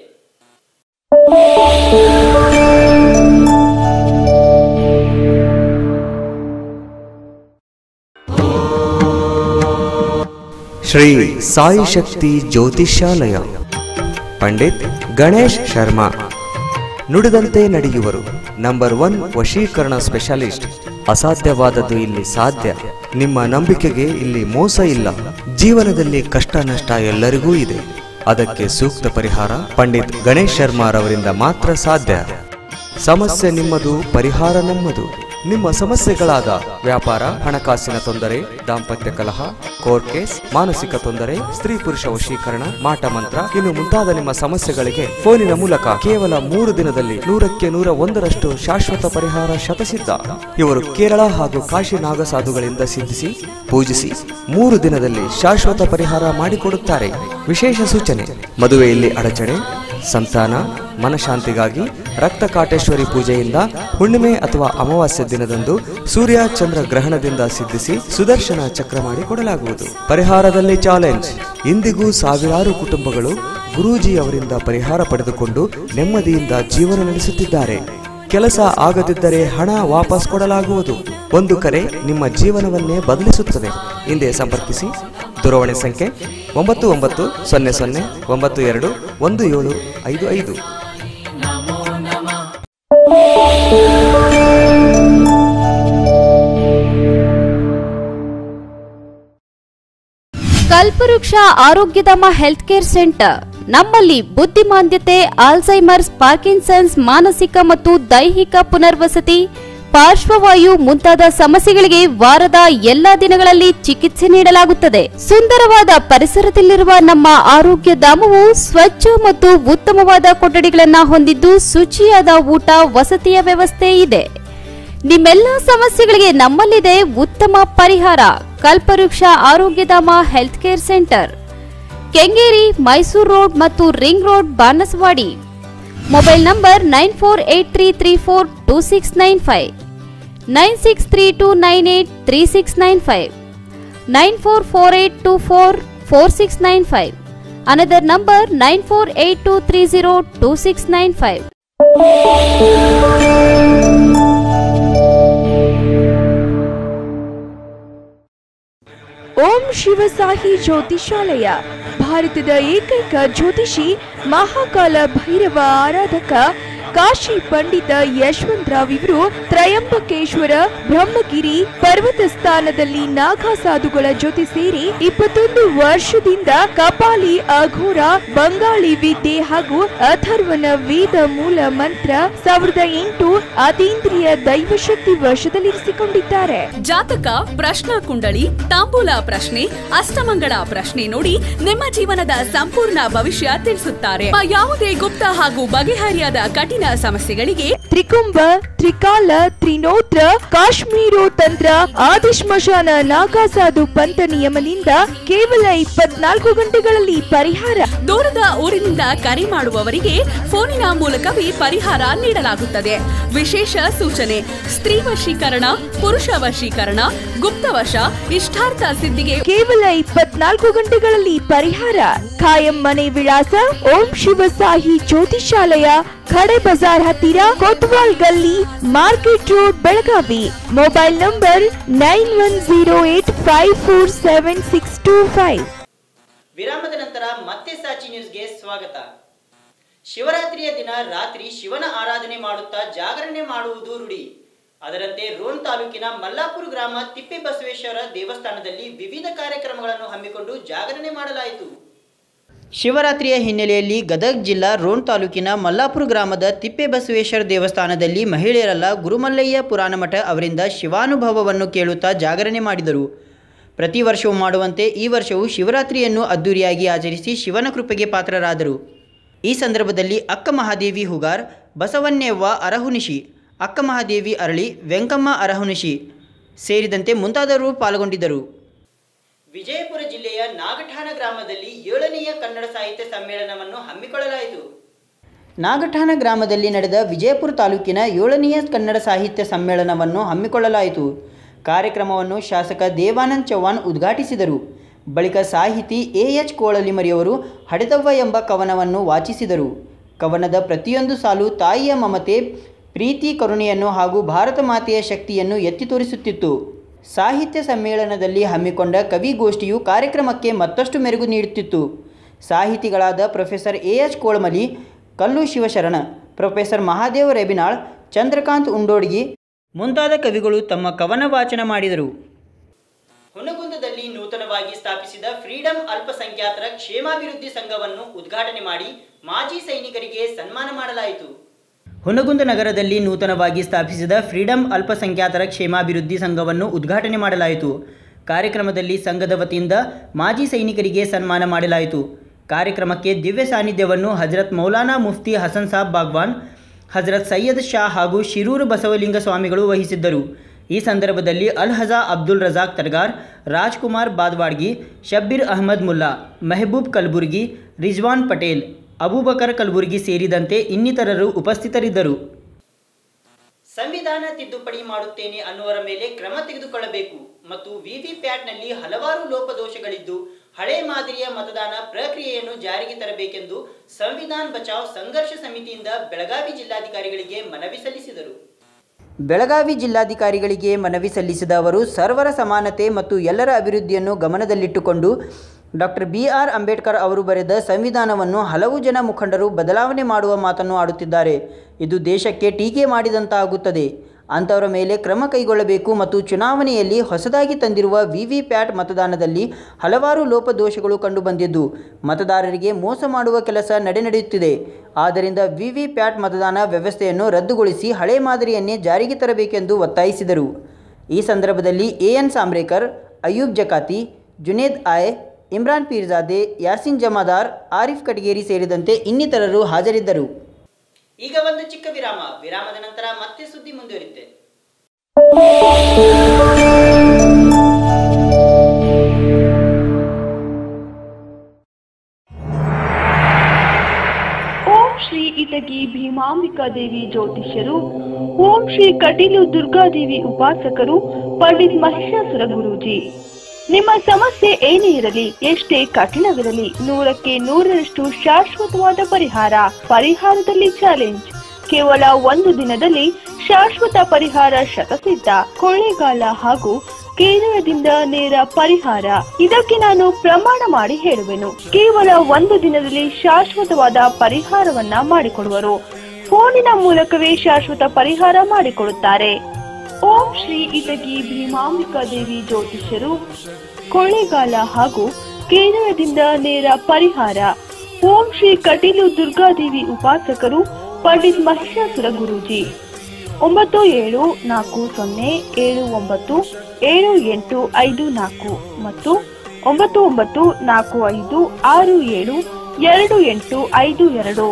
[SPEAKER 4] ಶ್ರೀ ಸಾಯಿ ಶಕ್ತಿ ಜ್ಯೋತಿಷ್ಯಾಲಯ ಪಂಡಿತ್ ಗಣೇಶ್ ಶರ್ಮಾ ನುಡಿದಂತೆ ನಡೆಯುವರು ನಂಬರ್ ಒನ್ ವಶೀಕರಣ ಸ್ಪೆಷಲಿಸ್ಟ್ ಅಸಾಧ್ಯವಾದದ್ದು ಇಲ್ಲಿ ಸಾಧ್ಯ ನಿಮ್ಮ ನಂಬಿಕೆಗೆ ಇಲ್ಲಿ ಮೋಸ ಇಲ್ಲ ಜೀವನದಲ್ಲಿ ಕಷ್ಟ ನಷ್ಟ ಎಲ್ಲರಿಗೂ ಇದೆ ಅದಕ್ಕೆ ಸೂಕ್ತ ಪರಿಹಾರ ಪಂಡಿತ್ ಗಣೇಶ್ ಶರ್ಮಾರವರಿಂದ ಮಾತ್ರ ಸಾಧ್ಯ ಸಮಸ್ಯೆ ನಿಮ್ಮದು ಪರಿಹಾರ ನಮ್ಮದು ನಿಮ್ಮ ಸಮಸ್ಯೆಗಳಾದ ವ್ಯಾಪಾರ ಹಣಕಾಸಿನ ತೊಂದರೆ ದಾಂಪತ್ಯ ಕಲಹ ಕೋರ್ಟ್ ಕೇಸ್ ಮಾನಸಿಕ ತೊಂದರೆ ಸ್ತ್ರೀ ಪುರುಷ ವಶೀಕರಣ ಮಾಟ ಮಂತ್ರ ಇನ್ನು ಮುಂತಾದ ನಿಮ್ಮ ಸಮಸ್ಯೆಗಳಿಗೆ ಫೋನಿನ ಮೂಲಕ ಕೇವಲ ಮೂರು ದಿನದಲ್ಲಿ ನೂರಕ್ಕೆ ನೂರ ಒಂದರಷ್ಟು ಶಾಶ್ವತ ಪರಿಹಾರ ಶತಸಿದ್ಧ ಇವರು ಕೇರಳ ಹಾಗೂ ಕಾಶಿ ನಾಗಸಾಧುಗಳಿಂದ ಸಿದ್ಧಿಸಿ ಪೂಜಿಸಿ ಮೂರು ದಿನದಲ್ಲಿ ಶಾಶ್ವತ ಪರಿಹಾರ ಮಾಡಿಕೊಡುತ್ತಾರೆ ವಿಶೇಷ ಸೂಚನೆ ಮದುವೆಯಲ್ಲಿ ಅಡಚಣೆ ಸಂತಾನ ಮನಶಾಂತಿಗಾಗಿ ರಕ್ತ ಕಾಟೇಶ್ವರಿ ಪೂಜೆಯಿಂದ ಹುಣ್ಣಿಮೆ ಅಥವಾ ಅಮಾವಾಸ್ಯ ದಿನದಂದು ಸೂರ್ಯ ಚಂದ್ರ ಗ್ರಹಣದಿಂದ ಸಿದ್ಧಿಸಿ ಸುದರ್ಶನ ಚಕ್ರ ಮಾಡಿ ಕೊಡಲಾಗುವುದು ಪರಿಹಾರದಲ್ಲಿ ಚಾಲೆಂಜ್ ಇಂದಿಗೂ ಸಾವಿರಾರು ಕುಟುಂಬಗಳು ಗುರೂಜಿ ಅವರಿಂದ ಪರಿಹಾರ ಪಡೆದುಕೊಂಡು ನೆಮ್ಮದಿಯಿಂದ ಜೀವನ ನಡೆಸುತ್ತಿದ್ದಾರೆ ಕೆಲಸ ಆಗದಿದ್ದರೆ ಹಣ ವಾಪಸ್ ಕೊಡಲಾಗುವುದು ಒಂದು ಕರೆ ನಿಮ್ಮ ಜೀವನವನ್ನೇ ಬದಲಿಸುತ್ತದೆ ಹಿಂದೆ ಸಂಪರ್ಕಿಸಿ ದೂರವಾಣಿ ಸಂಖ್ಯೆ ಒಂಬತ್ತು ಒಂಬತ್ತು ಸೊನ್ನೆ ಸೊನ್ನೆ ಒಂಬತ್ತು ಎರಡು ಒಂದು ಏಳು ಐದು ಐದು
[SPEAKER 5] ಕಲ್ಪವೃಕ್ಷ ಆರೋಗ್ಯಧಾಮ ಹೆಲ್ತ್ ಕೇರ್ ಸೆಂಟರ್ ನಮ್ಮಲ್ಲಿ ಬುದ್ಧಿಮಾಂದ್ಯತೆ ಆಲ್ಝೈಮರ್ಸ್ ಪಾರ್ಕಿನ್ಸನ್ಸ್ ಮಾನಸಿಕ ಮತ್ತು ದೈಹಿಕ ಪುನರ್ವಸತಿ ಪಾರ್ಶ್ವವಾಯು ಮುಂತಾದ ಸಮಸ್ಯೆಗಳಿಗೆ ವಾರದ ಎಲ್ಲಾ ದಿನಗಳಲ್ಲಿ ಚಿಕಿತ್ಸೆ ನೀಡಲಾಗುತ್ತದೆ ಸುಂದರವಾದ ಪರಿಸರದಲ್ಲಿರುವ ನಮ್ಮ ಆರೋಗ್ಯ ಧಾಮವು ಸ್ವಚ್ಛ ಮತ್ತು ಉತ್ತಮವಾದ ಕೊಠಡಿಗಳನ್ನ ಹೊಂದಿದ್ದು ಶುಚಿಯಾದ ಊಟ ವಸತಿಯ ವ್ಯವಸ್ಥೆ ಇದೆ ನಿಮ್ಮೆಲ್ಲ ಸಮಸ್ಯೆಗಳಿಗೆ ನಮ್ಮಲ್ಲಿದೆ ಉತ್ತಮ ಪರಿಹಾರ Kalpavriksha Arogyadhama health care centre Kengeri Mysuru road ಮತ್ತು ring road Banaswadi mobile number nine four eight three three four two six nine five nine six three two nine eight three six nine five nine four four eight two four four six nine five another number nine four eight two three zero two six nine five
[SPEAKER 6] Om Shivasahi Jyotishalaya ಭಾರತದ ಏಕೈಕ ಜ್ಯೋತಿಷಿ ಮಹಾಕಾಲ ಭೈರವ ಆರಾಧಕ ಕಾಶಿ ಪಂಡಿತ ಯಶವಂತರಾವ್ ಇವರು ತ್ರಯಂಬಕೇಶ್ವರ ಬ್ರಹ್ಮಗಿರಿ ಪರ್ವತ ಸ್ಥಾನದಲ್ಲಿ ನಾಗಾ ಸಾಧುಗಳ ಜೊತೆ ಸೇರಿ ಇಪ್ಪತ್ತೊಂದು ವರ್ಷದಿಂದ ಕಪಾಲಿ ಅಘೋರ ಬಂಗಾಳಿ ವಿದ್ಯೆ ಹಾಗೂ ಅಥರ್ವನ ವೇದ ಮೂಲ ಮಂತ್ರ ಸಾವಿರದ ಎಂಟು ಅತೀಂದ್ರಿಯ ದೈವಶಕ್ತಿ ವಶದಲ್ಲಿರಿಸಿಕೊಂಡಿದ್ದಾರೆ
[SPEAKER 7] ಜಾತಕ ಪ್ರಶ್ನಾ ಕುಂಡಳಿ ತಾಂಬೂಲ ಪ್ರಶ್ನೆ ಅಷ್ಟಮಂಗಳ ಪ್ರಶ್ನೆ ನೋಡಿ ನಿಮ್ಮ ಜೀವನದ ಸಂಪೂರ್ಣ ಭವಿಷ್ಯ ತಿಳಿಸುತ್ತಾರೆ ಆ ಯಾವುದೇ ಗುಪ್ತ ಹಾಗೂ ಬಗೆಹರಿಯಾದ ಕಠಿಣ ಸಮಸ್ಯೆಗಳಿಗೆ
[SPEAKER 6] ತ್ರಿಕುಂಭ ತ್ರಿಕಾಲ ತ್ರಿನೋತ್ರ ಕಾಶ್ಮೀರೋ ತಂತ್ರ ಆದಿಶ್ಮಶಾನ ನಾಗಾಸಾಧು ಪಂಥ ನಿಯಮದಿಂದ ಕೇವಲ ಇಪ್ಪತ್ನಾಲ್ಕು ಗಂಟೆಗಳಲ್ಲಿ ಪರಿಹಾರ
[SPEAKER 7] ದೂರದ ಊರಿನಿಂದ ಕರೆ ಮಾಡುವವರಿಗೆ ಫೋನಿನ ಮೂಲಕವೇ ಪರಿಹಾರ ನೀಡಲಾಗುತ್ತದೆ ವಿಶೇಷ ಸೂಚನೆ ಸ್ತ್ರೀ ವಶೀಕರಣ ಪುರುಷ ವಶೀಕರಣ ಗುಪ್ತವಶ ಇಷ್ಟಾರ್ಥ ಸಿದ್ಧಿಗೆ
[SPEAKER 6] ಕೇವಲ ಇಪ್ಪತ್ನಾಲ್ಕು ಗಂಟೆಗಳಲ್ಲಿ ಪರಿಹಾರ ಖಾಯಂ ಮನೆ ವಿಳಾಸ ಓಂ ಶಿವಸಾಹಿ ಜ್ಯೋತಿಷಾಲಯ ಖಡೆ ಬಜಾರ್ ಹತ್ತಿರ Kotwal Galli market road Belagavi mobile number nine one zero eight five four seven six two five
[SPEAKER 1] ವಿರಾಮದ ನಂತರ ಮತ್ತೆ ಸಾಚಿ ನ್ಯೂಸ್ಗೆ ಸ್ವಾಗತ ಶಿವರಾತ್ರಿಯ ದಿನ ರಾತ್ರಿ ಶಿವನ ಆರಾಧನೆ ಮಾಡುತ್ತಾ ಜಾಗರಣೆ ಮಾಡುವುದು ರೂಢಿ ಅದರಂತೆ ರೋಣ ತಾಲೂಕಿನ ಮಲ್ಲಾಪುರ ಗ್ರಾಮ ತಿಪ್ಪೆ ಬಸವೇಶ್ವರ ದೇವಸ್ಥಾನದಲ್ಲಿ ವಿವಿಧ ಕಾರ್ಯಕ್ರಮಗಳನ್ನು ಹಮ್ಮಿಕೊಂಡು ಜಾಗರಣೆ ಮಾಡಲಾಯಿತು ಶಿವರಾತ್ರಿಯ ಹಿನ್ನೆಲೆಯಲ್ಲಿ ಗದಗ ಜಿಲ್ಲಾ ರೋಣ ತಾಲೂಕಿನ ಮಲ್ಲಾಪುರ ಗ್ರಾಮದ ತಿಪ್ಪೆ ಬಸವೇಶ್ವರ ದೇವಸ್ಥಾನದಲ್ಲಿ ಮಹಿಳೆಯರೆಲ್ಲ ಗುರುಮಲ್ಲಯ್ಯ ಪುರಾಣಮಠ ಅವರಿಂದ ಶಿವಾನುಭವವನ್ನು ಕೇಳುತ್ತಾ ಜಾಗರಣೆ ಮಾಡಿದರು ಪ್ರತಿ ವರ್ಷವೂ ಮಾಡುವಂತೆ ಈ ವರ್ಷವೂ ಶಿವರಾತ್ರಿಯನ್ನು ಅದ್ದೂರಿಯಾಗಿ ಆಚರಿಸಿ ಶಿವನ ಕೃಪೆಗೆ ಪಾತ್ರರಾದರು ಈ ಸಂದರ್ಭದಲ್ಲಿ ಅಕ್ಕ ಮಹಾದೇವಿ ಹುಗಾರ್ ಬಸವನ್ಯವ್ವ ಅರಹುನಿಶಿ ಅಕ್ಕ ಮಹಾದೇವಿ ಅರಳಿ ವೆಂಕಮ್ಮ ಅರಹುನಿಶಿ ಸೇರಿದಂತೆ ಮುಂತಾದವರು ಪಾಲ್ಗೊಂಡಿದ್ದರು ವಿಜಯಪುರ ಜಿಲ್ಲೆಯ ನಾಗಠಾಣ ಗ್ರಾಮದಲ್ಲಿ ಏಳನೆಯ ಕನ್ನಡ ಸಾಹಿತ್ಯ ಸಮ್ಮೇಳನವನ್ನು ಹಮ್ಮಿಕೊಳ್ಳಲಾಯಿತು ನಾಗಠಾಣ ಗ್ರಾಮದಲ್ಲಿ ನಡೆದ ವಿಜಯಪುರ ತಾಲೂಕಿನ ಏಳನೆಯ ಕನ್ನಡ ಸಾಹಿತ್ಯ ಸಮ್ಮೇಳನವನ್ನು ಹಮ್ಮಿಕೊಳ್ಳಲಾಯಿತು ಕಾರ್ಯಕ್ರಮವನ್ನು ಶಾಸಕ ದೇವಾನಂದ್ ಚೌಹಾಣ್ ಉದ್ಘಾಟಿಸಿದರು ಬಳಿಕ ಸಾಹಿತಿ ಎ ಎಚ್ ಕೋಳಲಿಮರಿಯವರು ಹಡೆದವ್ವ ಎಂಬ ಕವನವನ್ನು ವಾಚಿಸಿದರು ಕವನದ ಪ್ರತಿಯೊಂದು ಸಾಲು ತಾಯಿಯ ಮಮತೆ ಪ್ರೀತಿ ಕರುಣೆಯನ್ನು ಹಾಗೂ ಭಾರತ ಮಾತೆಯ ಶಕ್ತಿಯನ್ನು ಎತ್ತಿ ತೋರಿಸುತ್ತಿತ್ತು ಸಾಹಿತ್ಯ ಸಮ್ಮೇಳನದಲ್ಲಿ ಹಮ್ಮಿಕೊಂಡ ಕವಿಗೋಷ್ಠಿಯು ಕಾರ್ಯಕ್ರಮಕ್ಕೆ ಮತ್ತಷ್ಟು ಮೆರುಗು ನೀಡುತ್ತಿತ್ತು ಸಾಹಿತಿಗಳಾದ professor A H Kolamali Kallu Shivasharana professor Mahadeva Rebinal Chandrakant Undodgi ಮುಂತಾದ ಕವಿಗಳು ತಮ್ಮ ಕವನ ವಾಚನ ಮಾಡಿದರು ಹುನಗುಂದದಲ್ಲಿ ನೂತನವಾಗಿ ಸ್ಥಾಪಿಸಿದ ಫ್ರೀಡಂ ಅಲ್ಪಸಂಖ್ಯಾತರ ಕ್ಷೇಮಾಭಿವೃದ್ಧಿ ಸಂಘವನ್ನು ಉದ್ಘಾಟನೆ ಮಾಡಿ ಮಾಜಿ ಸೈನಿಕರಿಗೆ ಸನ್ಮಾನ ಮಾಡಲಾಯಿತು ಹುನಗುಂದ ನಗರದಲ್ಲಿ ನೂತನವಾಗಿ ಸ್ಥಾಪಿಸಿದ ಫ್ರೀಡಂ ಅಲ್ಪಸಂಖ್ಯಾತರ ಕ್ಷೇಮಾಭಿವೃದ್ಧಿ ಸಂಘವನ್ನು ಉದ್ಘಾಟನೆ ಮಾಡಲಾಯಿತು ಕಾರ್ಯಕ್ರಮದಲ್ಲಿ ಸಂಘದ ವತಿಯಿಂದ ಮಾಜಿ ಸೈನಿಕರಿಗೆ ಸನ್ಮಾನ ಮಾಡಲಾಯಿತು ಕಾರ್ಯಕ್ರಮಕ್ಕೆ ದಿವ್ಯ ಸಾನ್ನಿಧ್ಯವನ್ನು ಹಜರತ್ ಮೌಲಾನಾ ಮುಫ್ತಿ ಹಸನ್ ಸಾಬ್ ಬಾಗ್ವಾನ್ ಹಜರತ್ ಸೈಯದ್ ಶಾ ಹಾಗೂ ಶಿರೂರು ಬಸವಲಿಂಗ ಸ್ವಾಮಿಗಳು ವಹಿಸಿದ್ದರು ಈ ಸಂದರ್ಭದಲ್ಲಿ ಅಲ್ ಹಜಾ ಅಬ್ದುಲ್ ರಜಾಕ್ ತರ್ಗಾರ್ ರಾಜ್ಕುಮಾರ್ ಬಾದ್ವಾಡ್ಗಿ ಶಬ್ಬೀರ್ ಅಹಮದ್ ಮುಲ್ಲಾ ಮೆಹಬೂಬ್ ಕಲ್ಬುರ್ಗಿ ರಿಜ್ವಾನ್ ಪಟೇಲ್ ಅಬೂಬಕರ್ ಕಲ್ಬುರ್ಗಿ ಸೇರಿದಂತೆ ಇನ್ನಿತರರು ಉಪಸ್ಥಿತರಿದ್ದರು ಸಂವಿಧಾನ ತಿದ್ದುಪಡಿ ಮಾಡುತ್ತೇನೆ ಅನ್ನುವರ ಮೇಲೆ ಕ್ರಮ ತೆಗೆದುಕೊಳ್ಳಬೇಕು ಮತ್ತು ವಿವಿಪ್ಯಾಟ್ನಲ್ಲಿ ಹಲವಾರು ಲೋಪದೋಷಗಳಿದ್ದು ಹಳೆ ಮಾದರಿಯ ಮತದಾನ ಪ್ರಕ್ರಿಯೆಯನ್ನು ಜಾರಿಗೆ ತರಬೇಕೆಂದು ಸಂವಿಧಾನ್ ಬಚಾವ್ ಸಂಘರ್ಷ ಸಮಿತಿಯಿಂದ ಬೆಳಗಾವಿ ಜಿಲ್ಲಾಧಿಕಾರಿಗಳಿಗೆ ಮನವಿ ಸಲ್ಲಿಸಿದರು ಬೆಳಗಾವಿ ಜಿಲ್ಲಾಧಿಕಾರಿಗಳಿಗೆ ಮನವಿ ಸಲ್ಲಿಸಿದ ಅವರು ಸರ್ವರ ಸಮಾನತೆ ಮತ್ತು ಎಲ್ಲರ ಅಭಿವೃದ್ಧಿಯನ್ನು ಗಮನದಲ್ಲಿಟ್ಟುಕೊಂಡು ಡಾಕ್ಟರ್ ಬಿ ಆರ್ ಅಂಬೇಡ್ಕರ್ ಅವರು ಬರೆದ ಸಂವಿಧಾನವನ್ನು ಹಲವು ಜನ ಮುಖಂಡರು ಬದಲಾವಣೆ ಮಾಡುವ ಮಾತನ್ನು ಆಡುತ್ತಿದ್ದಾರೆ ಇದು ದೇಶಕ್ಕೆ ಟೀಕೆ ಮಾಡಿದಂತಾಗುತ್ತದೆ ಅಂಥವರ ಮೇಲೆ ಕ್ರಮ ಕೈಗೊಳ್ಳಬೇಕು ಮತ್ತು ಚುನಾವಣೆಯಲ್ಲಿ ಹೊಸದಾಗಿ ತಂದಿರುವ ವಿವಿಪ್ಯಾಟ್ ಮತದಾನದಲ್ಲಿ ಹಲವಾರು ಲೋಪದೋಷಗಳು ಕಂಡುಬಂದಿದ್ದು ಮತದಾರರಿಗೆ ಮೋಸ ಮಾಡುವ ಕೆಲಸ ನಡೆನಡೆಯುತ್ತಿದೆ ಆದ್ದರಿಂದ ವಿವಿಪ್ಯಾಟ್ ಮತದಾನ ವ್ಯವಸ್ಥೆಯನ್ನು ರದ್ದುಗೊಳಿಸಿ ಹಳೆ ಮಾದರಿಯನ್ನೇ ಜಾರಿಗೆ ತರಬೇಕೆಂದು ಒತ್ತಾಯಿಸಿದರು ಈ ಸಂದರ್ಭದಲ್ಲಿ A N Samrekar Ayub Jakati Junaid I Imran Peerzade Yasin Jamadar Arif Katageri ಸೇರಿದಂತೆ ಇನ್ನಿತರರು ಹಾಜರಿದ್ದರು ಈಗ ಒಂದು ಚಿಕ್ಕ ವಿರಾಮ ವಿರಾಮದ ನಂತರ ಮತ್ತೆ ಸುದ್ದಿ ಮುಂದುವರಿಯುತ್ತೆ
[SPEAKER 8] ಓಂ ಶ್ರೀ ಇಟಗಿ ಭೀಮಾಂಬಿಕಾ ದೇವಿ ಜ್ಯೋತಿಷ್ಯರು ಓಂ ಶ್ರೀ ಕಟೀಲು ದುರ್ಗಾದೇವಿ ಉಪಾಸಕರು ಪಂಡಿತ್ ಮಹಿಷಾಸುರ ಗುರೂಜಿ ನಿಮ್ಮ ಸಮಸ್ಯೆ ಏನೇ ಇರಲಿ ಎಷ್ಟೇ ಕಠಿಣವಿರಲಿ ನೂರಕ್ಕೆ ನೂರರಷ್ಟು ಶಾಶ್ವತವಾದ ಪರಿಹಾರ ಪರಿಹಾರದಲ್ಲಿ ಚಾಲೆಂಜ್ ಕೇವಲ ಒಂದು ದಿನದಲ್ಲಿ ಶಾಶ್ವತ ಪರಿಹಾರ ಶತಸಿದ್ಧ ಕೊಳ್ಳೇಗಾಲ ಹಾಗೂ ಕೇರಳದಿಂದ ನೇರ ಪರಿಹಾರ ಇದಕ್ಕೆ ನಾನು ಪ್ರಮಾಣ ಮಾಡಿ ಹೇಳುವೆನು ಕೇವಲ ಒಂದು ದಿನದಲ್ಲಿ ಶಾಶ್ವತವಾದ ಪರಿಹಾರವನ್ನ ಮಾಡಿಕೊಡುವರು ಫೋನಿನ ಮೂಲಕವೇ ಶಾಶ್ವತ ಪರಿಹಾರ ಮಾಡಿಕೊಡುತ್ತಾರೆ ಓಂ ಶ್ರೀ ಇಟಗಿ ಭೀಮಾಂಬಿಕಾ ದೇವಿ ಜ್ಯೋತಿಷ್ಯರು ಕೊಳ್ಳೇಗಾಲ ಹಾಗೂ ಕೇರಳದಿಂದ ನೇರ ಪರಿಹಾರ ಓಂ ಶ್ರೀ ಕಟೀಲು ದುರ್ಗಾದೇವಿ ಉಪಾಸಕರು ಪಂಡಿತ್ ಮಹಿಷಾಸುರ ಗುರೂಜಿ ಒಂಬತ್ತು ಏಳು ನಾಲ್ಕು ಸೊನ್ನೆ ಏಳು ಒಂಬತ್ತು ಏಳು ಎಂಟು ಐದು ನಾಲ್ಕು ಮತ್ತು ಒಂಬತ್ತು ಒಂಬತ್ತು ನಾಲ್ಕು ಐದು ಆರು ಏಳು ಎರಡು ಎಂಟು ಐದು ಎರಡು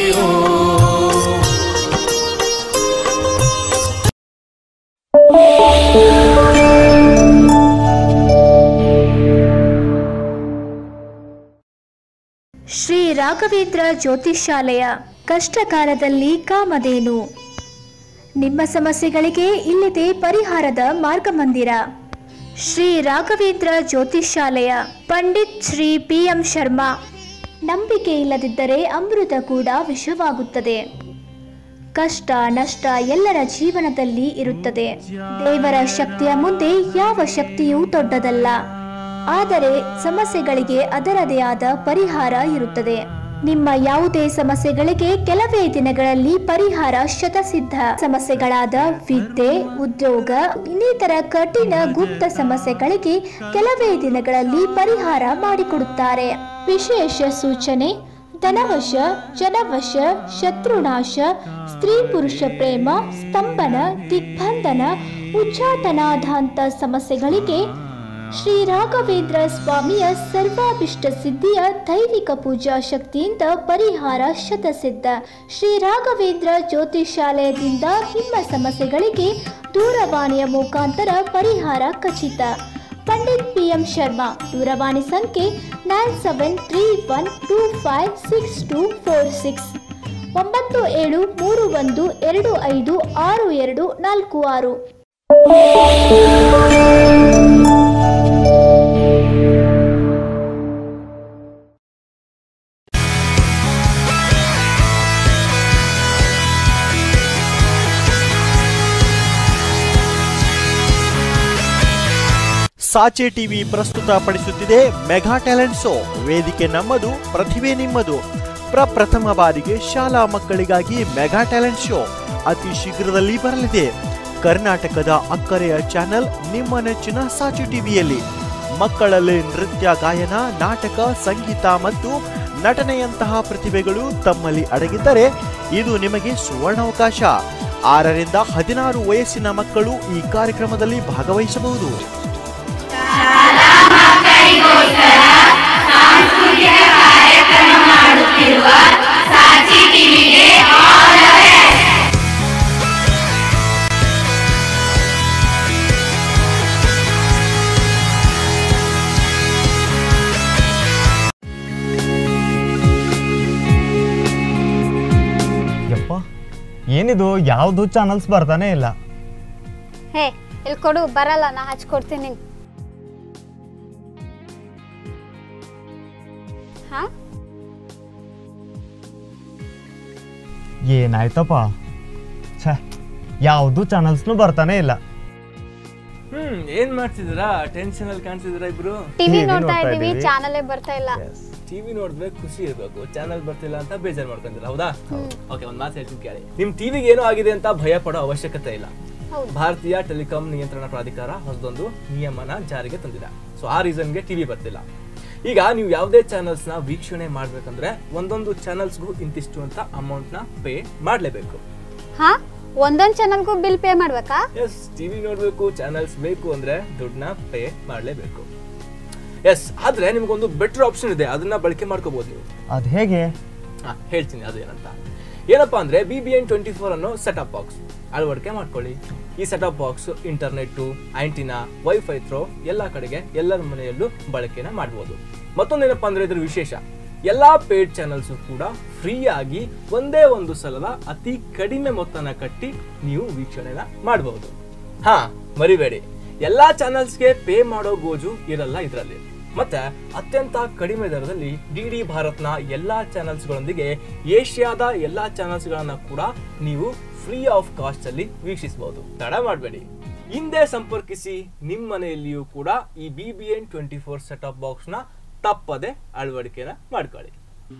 [SPEAKER 9] ಶ್ರೀ ರಾಘವೇಂದ್ರ ಜ್ಯೋತಿಷ್ಯಾಲಯ ಕಷ್ಟಕಾಲದಲ್ಲಿ ಕಾಮಧೇನು ನಿಮ್ಮ ಸಮಸ್ಯೆಗಳಿಗೆ ಇಲ್ಲಿದೆ ಪರಿಹಾರದ ಮಾರ್ಗಮಂದಿರ ಶ್ರೀ ರಾಘವೇಂದ್ರ ಜ್ಯೋತಿಷ್ಯಾಲಯ ಪಂಡಿತ್ ಶ್ರೀ ಪಿ ಎಂ ಶರ್ಮಾ ನಂಬಿಕೆ ಇಲ್ಲದಿದ್ದರೆ ಅಮೃತ ಕೂಡ ವಿಷವಾಗುತ್ತದೆ ಕಷ್ಟ ನಷ್ಟ ಎಲ್ಲರ ಜೀವನದಲ್ಲಿ ಇರುತ್ತದೆ ದೇವರ ಶಕ್ತಿಯ ಮುಂದೆ ಯಾವ ಶಕ್ತಿಯೂ ದೊಡ್ಡದಲ್ಲ ಆದರೆ ಸಮಸ್ಯೆಗಳಿಗೆ ಅದರದೇ ಆದ ಪರಿಹಾರ ಇರುತ್ತದೆ ನಿಮ್ಮ ಯಾವುದೇ ಸಮಸ್ಯೆಗಳಿಗೆ ಕೆಲವೇ ದಿನಗಳಲ್ಲಿ ಪರಿಹಾರ ಶತಸಿದ್ಧ ಸಮಸ್ಯೆಗಳಾದ ವಿದ್ಯೆ ಉದ್ಯೋಗ ಇನ್ನಿತರ ಕಠಿಣ ಗುಪ್ತ ಸಮಸ್ಯೆಗಳಿಗೆ ಕೆಲವೇ ದಿನಗಳಲ್ಲಿ ಪರಿಹಾರ ಮಾಡಿಕೊಡುತ್ತಾರೆ ವಿಶೇಷ ಸೂಚನೆ ಧನವಶ ಜನವಶ ಶತ್ರುನಾಶ ಸ್ತ್ರೀ ಪುರುಷ ಪ್ರೇಮ ಸ್ತಂಭನ ದಿಗ್ಬಂಧನ ಉಚ್ಚಾಟನಾಧಾಂತ ಸಮಸ್ಯೆಗಳಿಗೆ ಶ್ರೀ ರಾಘವೇಂದ್ರ ಸ್ವಾಮಿಯ ಸರ್ವಾಭಿಷ್ಟ ಸಿದ್ಧಿಯ ದೈವಿಕ ಪೂಜಾ ಶಕ್ತಿಯಿಂದ ಪರಿಹಾರ ಶತಸಿದ್ಧ ಶ್ರೀ ರಾಘವೇಂದ್ರ ಜ್ಯೋತಿಷಾಲಯದಿಂದ ನಿಮ್ಮ ಸಮಸ್ಯೆಗಳಿಗೆ ದೂರವಾಣಿಯ ಮುಖಾಂತರ ಪರಿಹಾರ ಖಚಿತ ಪಂಡಿತ್ ಪಿ ಎಂ ಶರ್ಮಾ ದೂರವಾಣಿ ಸಂಖ್ಯೆ nine seven three one two five six two four six ಒಂಬತ್ತು ಏಳು ಮೂರು ಒಂದು ಎರಡು ಐದು ಆರು ಎರಡು ನಾಲ್ಕು ಆರು
[SPEAKER 10] ಸಾಚೆ ಟಿವಿ ಪ್ರಸ್ತುತಪಡಿಸುತ್ತಿದೆ ಮೆಗಾ ಟ್ಯಾಲೆಂಟ್ ಶೋ ವೇದಿಕೆ ನಮ್ಮದು ಪ್ರತಿಭೆ ನಿಮ್ಮದು ಪ್ರಪ್ರಥಮ ಬಾರಿಗೆ ಶಾಲಾ ಮಕ್ಕಳಿಗಾಗಿ ಮೆಗಾ ಟ್ಯಾಲೆಂಟ್ ಶೋ ಅತಿ ಶೀಘ್ರದಲ್ಲಿ ಬರಲಿದೆ ಕರ್ನಾಟಕದ ಅಕ್ಕರೆಯ ಚಾನೆಲ್ ನಿಮ್ಮ ನೆಚ್ಚಿನ ಸಾಚು ಟಿವಿಯಲ್ಲಿ ಮಕ್ಕಳಲ್ಲಿ ನೃತ್ಯ ಗಾಯನ ನಾಟಕ ಸಂಗೀತ ಮತ್ತು ನಟನೆಯಂತಹ ಪ್ರತಿಭೆಗಳು ತಮ್ಮಲ್ಲಿ ಅಡಗಿದ್ದರೆ ಇದು ನಿಮಗೆ ಸುವರ್ಣಾವಕಾಶ ಆರರಿಂದ ಹದಿನಾರು ವಯಸ್ಸಿನ ಮಕ್ಕಳು ಈ ಕಾರ್ಯಕ್ರಮದಲ್ಲಿ ಭಾಗವಹಿಸಬಹುದು
[SPEAKER 11] ಯಪ್ಪ ಏನಿದು ಯಾವುದು ಚಾನಲ್ಸ್ ಬರ್ತಾನೆ ಇಲ್ಲ
[SPEAKER 12] ಹೇ ಇಲ್ಲಿ ಕೊಡು ಬರಲ್ಲ ನಾ ಹಚ್ಕೊಡ್ತೀನಿ ನಿಂಗೆ ಹಾ
[SPEAKER 11] ಏನಾಯ್ತಪ್ಪ ಛೇ ಯಾವುದು ಚಾನಲ್ಸ್ನು ಬರ್ತಾನೆ ಇಲ್ಲ
[SPEAKER 13] ಹ್ಮ್ ಏನ್ ಮಾಡ್ತಿದ್ದೀರಾ ಟೆನ್ಷನ್ ಅಲ್ಲಿ ಕಾಣ್ತಿದ್ದೀರಾ ಇಬ್ರು
[SPEAKER 12] ಟಿವಿ ನೋಡ್ತಾ ಇದೀವಿ ಚಾನಲೇ ಬರ್ತಾ ಇಲ್ಲ
[SPEAKER 13] ಟಿವಿ ನೋಡಿದ್ರೆ ಖುಷಿ ಇರ್ಬೇಕು ಚಾನಲ್ ಬರ್ತಿಲ್ಲ ಅಂತ ಬೇಜಾರ್ ಮಾಡ್ಕೊಂತೀರಾ ಹೌದಾ ಓಕೆ ಒಂದ್ ಮಾತು ಹೇಳ್ತೀನಿ ಕೇಳಿ ನಿಮ್ ಟಿವಿಗೆ ಏನೋ ಆಗಿದೆ ಅಂತ ಭಯ ಪಡೋ ಅವಶ್ಯಕತೆ ಇಲ್ಲ
[SPEAKER 12] ಹೌದು.
[SPEAKER 13] ಭಾರತೀಯ ಟೆಲಿಕಾಂ ನಿಯಂತ್ರಣ ಪ್ರಾಧಿಕಾರ ಹೊಸದೊಂದು ನಿಯಮನ ಜಾರಿಗೆ ತಂದಿದೆ ಸೊ ಆ ರೀಸನ್ಗೆ ಟಿವಿ ಬರ್ತಿಲ್ಲ ಈಗ ನೀವು ಯಾವುದೇ ಚಾನಲ್ಸ್ ನ ವೀಕ್ಷಣೆ ಮಾಡ್ಬೇಕಂದ್ರೆ ಒಂದೊಂದು ಚಾನಲ್ಸ್ಗೂ ಇಂತಿಷ್ಟು ಅಂತ ಅಮೌಂಟ್ ನ ಪೇ ಮಾಡ್ಲೇಬೇಕು
[SPEAKER 12] ಹಾ ಒಂದೊಂದ್ ಚಾನಲ್ಗೂ ಬಿಲ್ ಪೇ ಮಾಡ್ಬೇಕಾ
[SPEAKER 13] ಎಸ್ ಟಿವಿ ನೋಡ್ಬೇಕು ಚಾನಲ್ಸ್ ಬೇಕು ಅಂದ್ರೆ ದುಡ್ಡನ್ನ ಪೇ ಮಾಡ್ಲೇಬೇಕು ಎಸ್ ಆದ್ರೆ ನಿಮ್ಗೊಂದು ಬೆಟರ್ ಆಪ್ಷನ್ ಇದೆ ಅದನ್ನ ಬಳಕೆ ಮಾಡ್ಕೋಬಹುದು ನೀವು
[SPEAKER 11] ಅದು ಹೇಗೆ
[SPEAKER 13] ಹಾ, ಹೇಳ್ತೀನಿ ಅದು ಏನಂತ ಏನಪ್ಪಾ ಅಂದ್ರೆ B B N twenty four ಅನ್ನೋ ಸೆಟಪ್ ಬಾಕ್ಸ್ ಅಳವಡಿಕೆ ಮಾಡ್ಕೊಳ್ಳಿ ಈ setup box internet antenna WiFi through ಎಲ್ಲಾ ಕಡೆಗೆ ಎಲ್ಲರ ಮನೆಯಲ್ಲೂ ಬಳಕೆನ ಮಾಡಬಹುದು ಮತ್ತೊಂದೇನಪ್ಪಾ ಅಂದ್ರೆ ಇದ್ರ ವಿಶೇಷ ಎಲ್ಲಾ ಪೇಡ್ ಚಾನಲ್ಸ್ ಕೂಡ ಫ್ರೀ ಆಗಿ ಒಂದೇ ಒಂದು ಸಲದ ಅತಿ ಕಡಿಮೆ ಮೊತ್ತನ ಕಟ್ಟಿ ನೀವು ವೀಕ್ಷಣೆನ ಮಾಡಬಹುದು ಹಾ ಮರಿಬೇಡಿ ಎಲ್ಲಾ ಚಾನಲ್ಸ್ಗೆ ಪೇ ಮಾಡೋ ಗೋಜು ಇರಲ್ಲ ಇದರಲ್ಲಿ ಮತ್ತೆ ಅತ್ಯಂತ ಕಡಿಮೆ ದರದಲ್ಲಿ ಡಿ ಡಿ ಭಾರತ್ನ ಎಲ್ಲಾ ಚಾನೆಲ್ಸ್ಗಳೊಂದಿಗೆ ಏಷ್ಯಾದ ಎಲ್ಲಾ ಚಾನೆಲ್ಸ್ಗಳನ್ನ ಕೂಡ ನೀವು ಫ್ರೀ ಆಫ್ ಕಾಸ್ಟ್ ಅಲ್ಲಿ ವೀಕ್ಷಿಸಬಹುದು ತಡ ಮಾಡಬೇಡಿ ಹಿಂದೆ ಸಂಪರ್ಕಿಸಿ ನಿಮ್ಮ ಮನೆಯಲ್ಲಿಯೂ ಕೂಡ ಈ B B N twenty four set off ಬಾಕ್ಸ್ನ ತಪ್ಪದೆ ಅಳವಡಿಕೆನ ಮಾಡ್ಕೊಳ್ಳಿ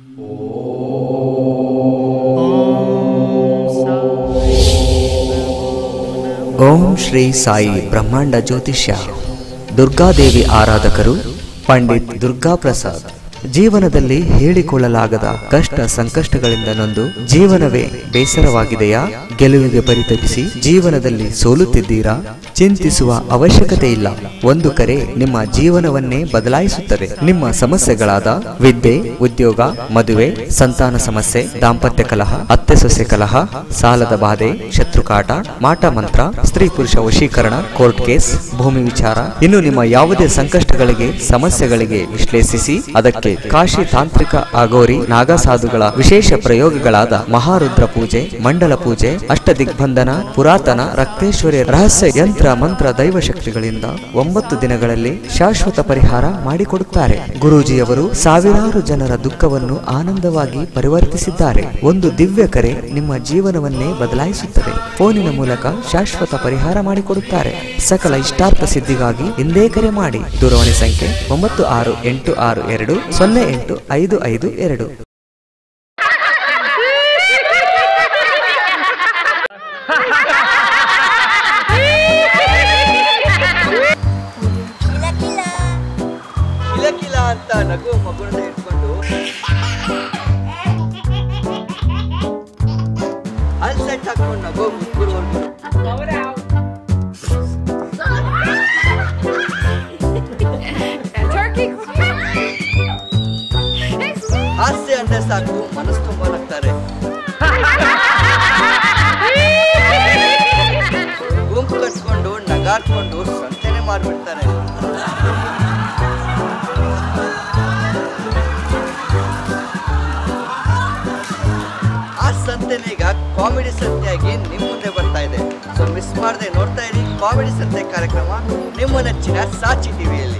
[SPEAKER 4] ಓಂ ಶ್ರೀ ಸಾಯಿ ಬ್ರಹ್ಮಾಂಡ ಜ್ಯೋತಿಷ್ಯ ದುರ್ಗಾದೇವಿ ಆರಾಧಕರು ಪಂಡಿತ್ ದುರ್ಗಾ ಪ್ರಸಾದ್ ಜೀವನದಲ್ಲಿ ಹೇಳಿಕೊಳ್ಳಲಾಗದ ಕಷ್ಟ ಸಂಕಷ್ಟಗಳಿಂದ ನೊಂದು ಜೀವನವೇ ಬೇಸರವಾಗಿದೆಯಾ ಗೆಲುವಿಗೆ ಪರಿತಪಿಸಿ ಜೀವನದಲ್ಲಿ ಸೋಲುತ್ತಿದ್ದೀರಾ ಚಿಂತಿಸುವ ಅವಶ್ಯಕತೆ ಇಲ್ಲ ಒಂದು ಕರೆ ನಿಮ್ಮ ಜೀವನವನ್ನೇ ಬದಲಾಯಿಸುತ್ತದೆ ನಿಮ್ಮ ಸಮಸ್ಯೆಗಳಾದ ವಿದ್ಯೆ ಉದ್ಯೋಗ ಮದುವೆ ಸಂತಾನ ಸಮಸ್ಯೆ ದಾಂಪತ್ಯ ಕಲಹ ಅತ್ತೆ ಸೊಸೆ ಕಲಹ ಸಾಲದ ಬಾಧೆ ಶತ್ರುಕಾಟ ಮಾಟ ಮಂತ್ರ ಸ್ತ್ರೀ ಪುರುಷ ವಶೀಕರಣ ಕೋರ್ಟ್ ಕೇಸ್ ಭೂಮಿ ವಿಚಾರ ಇನ್ನು ನಿಮ್ಮ ಯಾವುದೇ ಸಂಕಷ್ಟಗಳಿಗೆ ಸಮಸ್ಯೆಗಳಿಗೆ ವಿಶ್ಲೇಷಿಸಿ ಅದಕ್ಕೆ ಕಾಶಿ ತಾಂತ್ರಿಕ ಅಗೋರಿ ನಾಗಸಾಧುಗಳ ವಿಶೇಷ ಪ್ರಯೋಗಗಳಾದ ಮಹಾರುದ್ರ ಪೂಜೆ ಮಂಡಲ ಪೂಜೆ ಅಷ್ಟದಿಗ್ಬಂಧನ ಪುರಾತನ ರಕ್ತೇಶ್ವರಿ ರಹಸ್ಯ ಯಂತ್ರ ಮಂತ್ರ ದೈವ ಶಕ್ತಿಗಳಿಂದ ಒಂಬತ್ತು ದಿನಗಳಲ್ಲಿ ಶಾಶ್ವತ ಪರಿಹಾರ ಮಾಡಿಕೊಡುತ್ತಾರೆ ಗುರೂಜಿಯವರು ಸಾವಿರಾರು ಜನರ ದುಃಖವನ್ನು ಆನಂದವಾಗಿ ಪರಿವರ್ತಿಸಿದ್ದಾರೆ ಒಂದು ದಿವ್ಯ ಕರೆ ನಿಮ್ಮ ಜೀವನವನ್ನೇ ಬದಲಾಯಿಸುತ್ತದೆ ಫೋನಿನ ಮೂಲಕ ಶಾಶ್ವತ ಪರಿಹಾರ ಮಾಡಿಕೊಡುತ್ತಾರೆ ಸಕಲ ಇಷ್ಟಾರ್ಥ ಸಿದ್ಧಿಗಾಗಿ ಹಿಂದೆ ಕರೆ ಮಾಡಿ ದೂರವಾಣಿ ಸಂಖ್ಯೆ ಒಂಬತ್ತು ಆರು ಎಂಟು ಆರು ಎರಡು ಸೊನ್ನೆ ಎಂಟು ಐದು ಐದು ಎರಡು
[SPEAKER 14] ಕಿಲ ಕಿಲ ಅಂತ ನಗು ಮಗುನ ಇಟ್ಕೊಂಡು ಅಲ್ಲಿ ಸೆಟ್ ಹಾಕೊಂಡು ನಗು ಮುಗ್ಗುರವರೆಗೂ ಹಾಸ್ಯ ಅಂದ್ರೆ ಸಾಕು ಮನಸ್ಸು ತುಂಬ ನಗ್ತಾರೆ ಗುಂಪು ಕಟ್ಕೊಂಡು ನಗಾಡ್ಕೊಂಡು ಸಂತೆನೆ ಮಾಡ್ಬಿಡ್ತಾರೆ ಆ ಸಂತೆನೆ ಈಗ ಕಾಮಿಡಿ ಸಂತೆಯಾಗಿ ನಿಮ್ಮ ಮುಂದೆ ಬರ್ತಾ ಇದೆ ಸೊ ಮಿಸ್ ಮಾಡದೆ ನೋಡ್ತಾ ಇರಿ ಕಾಮಿಡಿ ಸಂತೆ ಕಾರ್ಯಕ್ರಮ ನಿಮ್ಮ ನೆಚ್ಚಿನ ಸಾಚಿ ಟಿವಿಯಲ್ಲಿ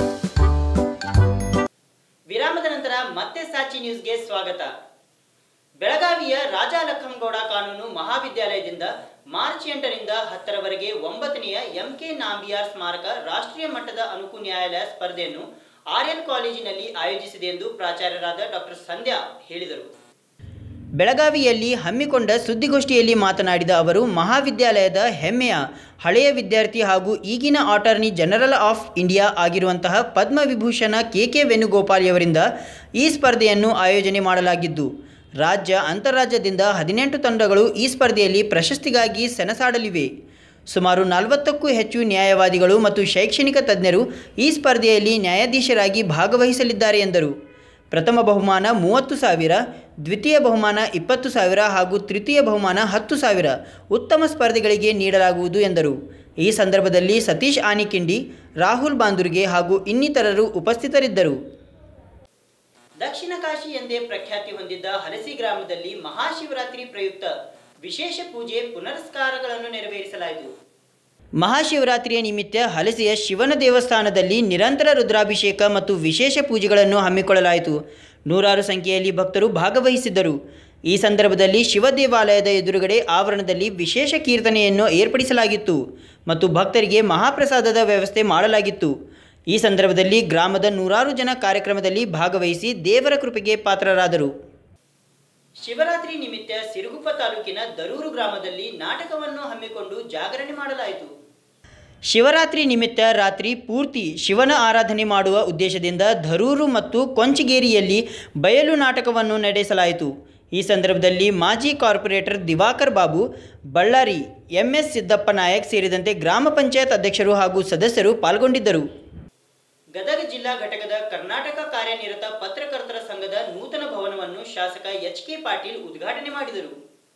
[SPEAKER 1] ವಿರಾಮದ ನಂತರ ಮತ್ತೆ ಸಾಚಿ ನ್ಯೂಸ್ಗೆ ಸ್ವಾಗತ ಬೆಳಗಾವಿಯ ರಾಜಾ ಲಖಂಗೌಡ ಕಾನೂನು ಮಹಾವಿದ್ಯಾಲಯದಿಂದ ಮಾರ್ಚ್ ಎಂಟರಿಂದ ಹತ್ತರವರೆಗೆ ಒಂಬತ್ತನೆಯ ಎಂಕೆ ನಾಂಬಿಯಾರ್ ಸ್ಮಾರಕ ರಾಷ್ಟ್ರೀಯ ಮಟ್ಟದ ಅಣುಕು ನ್ಯಾಯಾಲಯ ಸ್ಪರ್ಧೆಯನ್ನು ಆರ್ಯನ್ ಕಾಲೇಜಿನಲ್ಲಿ ಆಯೋಜಿಸಿದೆ ಎಂದು ಪ್ರಾಚಾರ್ಯರಾದ ಡಾಕ್ಟರ್ ಸಂಧ್ಯಾ ಹೇಳಿದರು ಬೆಳಗಾವಿಯಲ್ಲಿ ಹಮ್ಮಿಕೊಂಡ ಸುದ್ದಿಗೋಷ್ಠಿಯಲ್ಲಿ ಮಾತನಾಡಿದ ಅವರು ಮಹಾವಿದ್ಯಾಲಯದ ಹೆಮ್ಮೆಯ ಹಳೆಯ ವಿದ್ಯಾರ್ಥಿ ಹಾಗೂ ಈಗಿನ ಅಟಾರ್ನಿ ಜನರಲ್ ಆಫ್ ಇಂಡಿಯಾ ಆಗಿರುವಂತಹ ಪದ್ಮವಿಭೂಷಣ ಕೆ ಕೆ ವೇಣುಗೋಪಾಲ್ಯವರಿಂದ ಈ ಸ್ಪರ್ಧೆಯನ್ನು ಆಯೋಜನೆ ಮಾಡಲಾಗಿದ್ದು ರಾಜ್ಯ ಅಂತಾರಾಜ್ಯದಿಂದ ಹದಿನೆಂಟು ತಂಡಗಳು ಈ ಸ್ಪರ್ಧೆಯಲ್ಲಿ ಪ್ರಶಸ್ತಿಗಾಗಿ ಸೆಣಸಾಡಲಿವೆ ಸುಮಾರು ನಲವತ್ತಕ್ಕೂ ಹೆಚ್ಚು ನ್ಯಾಯವಾದಿಗಳು ಮತ್ತು ಶೈಕ್ಷಣಿಕ ತಜ್ಞರು ಈ ಸ್ಪರ್ಧೆಯಲ್ಲಿ ನ್ಯಾಯಾಧೀಶರಾಗಿ ಭಾಗವಹಿಸಲಿದ್ದಾರೆ ಎಂದರು ಪ್ರಥಮ ಬಹುಮಾನ ಮೂವತ್ತು ಸಾವಿರ ದ್ವಿತೀಯ ಬಹುಮಾನ ಇಪ್ಪತ್ತು ಸಾವಿರ ಹಾಗೂ ತೃತೀಯ ಬಹುಮಾನ ಹತ್ತು ಸಾವಿರ ಉತ್ತಮ ಸ್ಪರ್ಧೆಗಳಿಗೆ ನೀಡಲಾಗುವುದು ಎಂದರು ಈ ಸಂದರ್ಭದಲ್ಲಿ ಸತೀಶ್ ಆನಿಕಿಂಡಿ ರಾಹುಲ್ ಬಾಂದುರ್ಗೆ ಹಾಗೂ ಇನ್ನಿತರರು ಉಪಸ್ಥಿತರಿದ್ದರು ದಕ್ಷಿಣ ಕಾಶಿ ಎಂದೇ ಪ್ರಖ್ಯಾತಿ ಹೊಂದಿದ್ದ ಹಲಸಿ ಗ್ರಾಮದಲ್ಲಿ ಮಹಾಶಿವರಾತ್ರಿ ಪ್ರಯುಕ್ತ ವಿಶೇಷ ಪೂಜೆ ಪುನಸ್ಕಾರಗಳನ್ನು ನೆರವೇರಿಸಲಾಯಿತು ಮಹಾಶಿವರಾತ್ರಿಯ ನಿಮಿತ್ತ ಹಲಸಿಯ ಶಿವನ ದೇವಸ್ಥಾನದಲ್ಲಿ ನಿರಂತರ ರುದ್ರಾಭಿಷೇಕ ಮತ್ತು ವಿಶೇಷ ಪೂಜೆಗಳನ್ನು ಹಮ್ಮಿಕೊಳ್ಳಲಾಯಿತು ನೂರಾರು ಸಂಖ್ಯೆಯಲ್ಲಿ ಭಕ್ತರು ಭಾಗವಹಿಸಿದ್ದರು ಈ ಸಂದರ್ಭದಲ್ಲಿ ಶಿವ ದೇವಾಲಯದ ಎದುರುಗಡೆ ಆವರಣದಲ್ಲಿ ವಿಶೇಷ ಕೀರ್ತನೆಯನ್ನು ಏರ್ಪಡಿಸಲಾಗಿತ್ತು ಮತ್ತು ಭಕ್ತರಿಗೆ ಮಹಾಪ್ರಸಾದದ ವ್ಯವಸ್ಥೆ ಮಾಡಲಾಗಿತ್ತು ಈ ಸಂದರ್ಭದಲ್ಲಿ ಗ್ರಾಮದ ನೂರಾರು ಜನ ಕಾರ್ಯಕ್ರಮದಲ್ಲಿ ಭಾಗವಹಿಸಿ ದೇವರ ಕೃಪೆಗೆ ಪಾತ್ರರಾದರು ಶಿವರಾತ್ರಿ ನಿಮಿತ್ತ ಸಿರುಗುಪ್ಪ ತಾಲೂಕಿನ ದರೂರು ಗ್ರಾಮದಲ್ಲಿ ನಾಟಕವನ್ನು ಹಮ್ಮಿಕೊಂಡು ಜಾಗರಣೆ ಮಾಡಲಾಯಿತು ಶಿವರಾತ್ರಿ ನಿಮಿತ್ತ ರಾತ್ರಿ ಪೂರ್ತಿ ಶಿವನ ಆರಾಧನೆ ಮಾಡುವ ಉದ್ದೇಶದಿಂದ ಧರೂರು ಮತ್ತು ಕೊಂಚಗೇರಿಯಲ್ಲಿ ಬಯಲು ನಾಟಕವನ್ನು ನಡೆಸಲಾಯಿತು ಈ ಸಂದರ್ಭದಲ್ಲಿ ಮಾಜಿ ಕಾರ್ಪೊರೇಟರ್ ದಿವಾಕರ್ ಬಾಬು ಬಳ್ಳಾರಿ ಎಂಎಸ್ ಸಿದ್ದಪ್ಪ ನಾಯಕ್ ಸೇರಿದಂತೆ ಗ್ರಾಮ ಪಂಚಾಯತ್ ಅಧ್ಯಕ್ಷರು ಹಾಗೂ ಸದಸ್ಯರು ಪಾಲ್ಗೊಂಡಿದ್ದರು ಗದಗ ಜಿಲ್ಲಾ ಘಟಕದ ಕರ್ನಾಟಕ ಕಾರ್ಯನಿರತ ಪತ್ರಕರ್ತರ ಸಂಘದ ನೂತನ ಭವನವನ್ನು ಶಾಸಕ ಎಚ್ ಕೆ ಪಾಟೀಲ್ ಉದ್ಘಾಟನೆ ಮಾಡಿದರು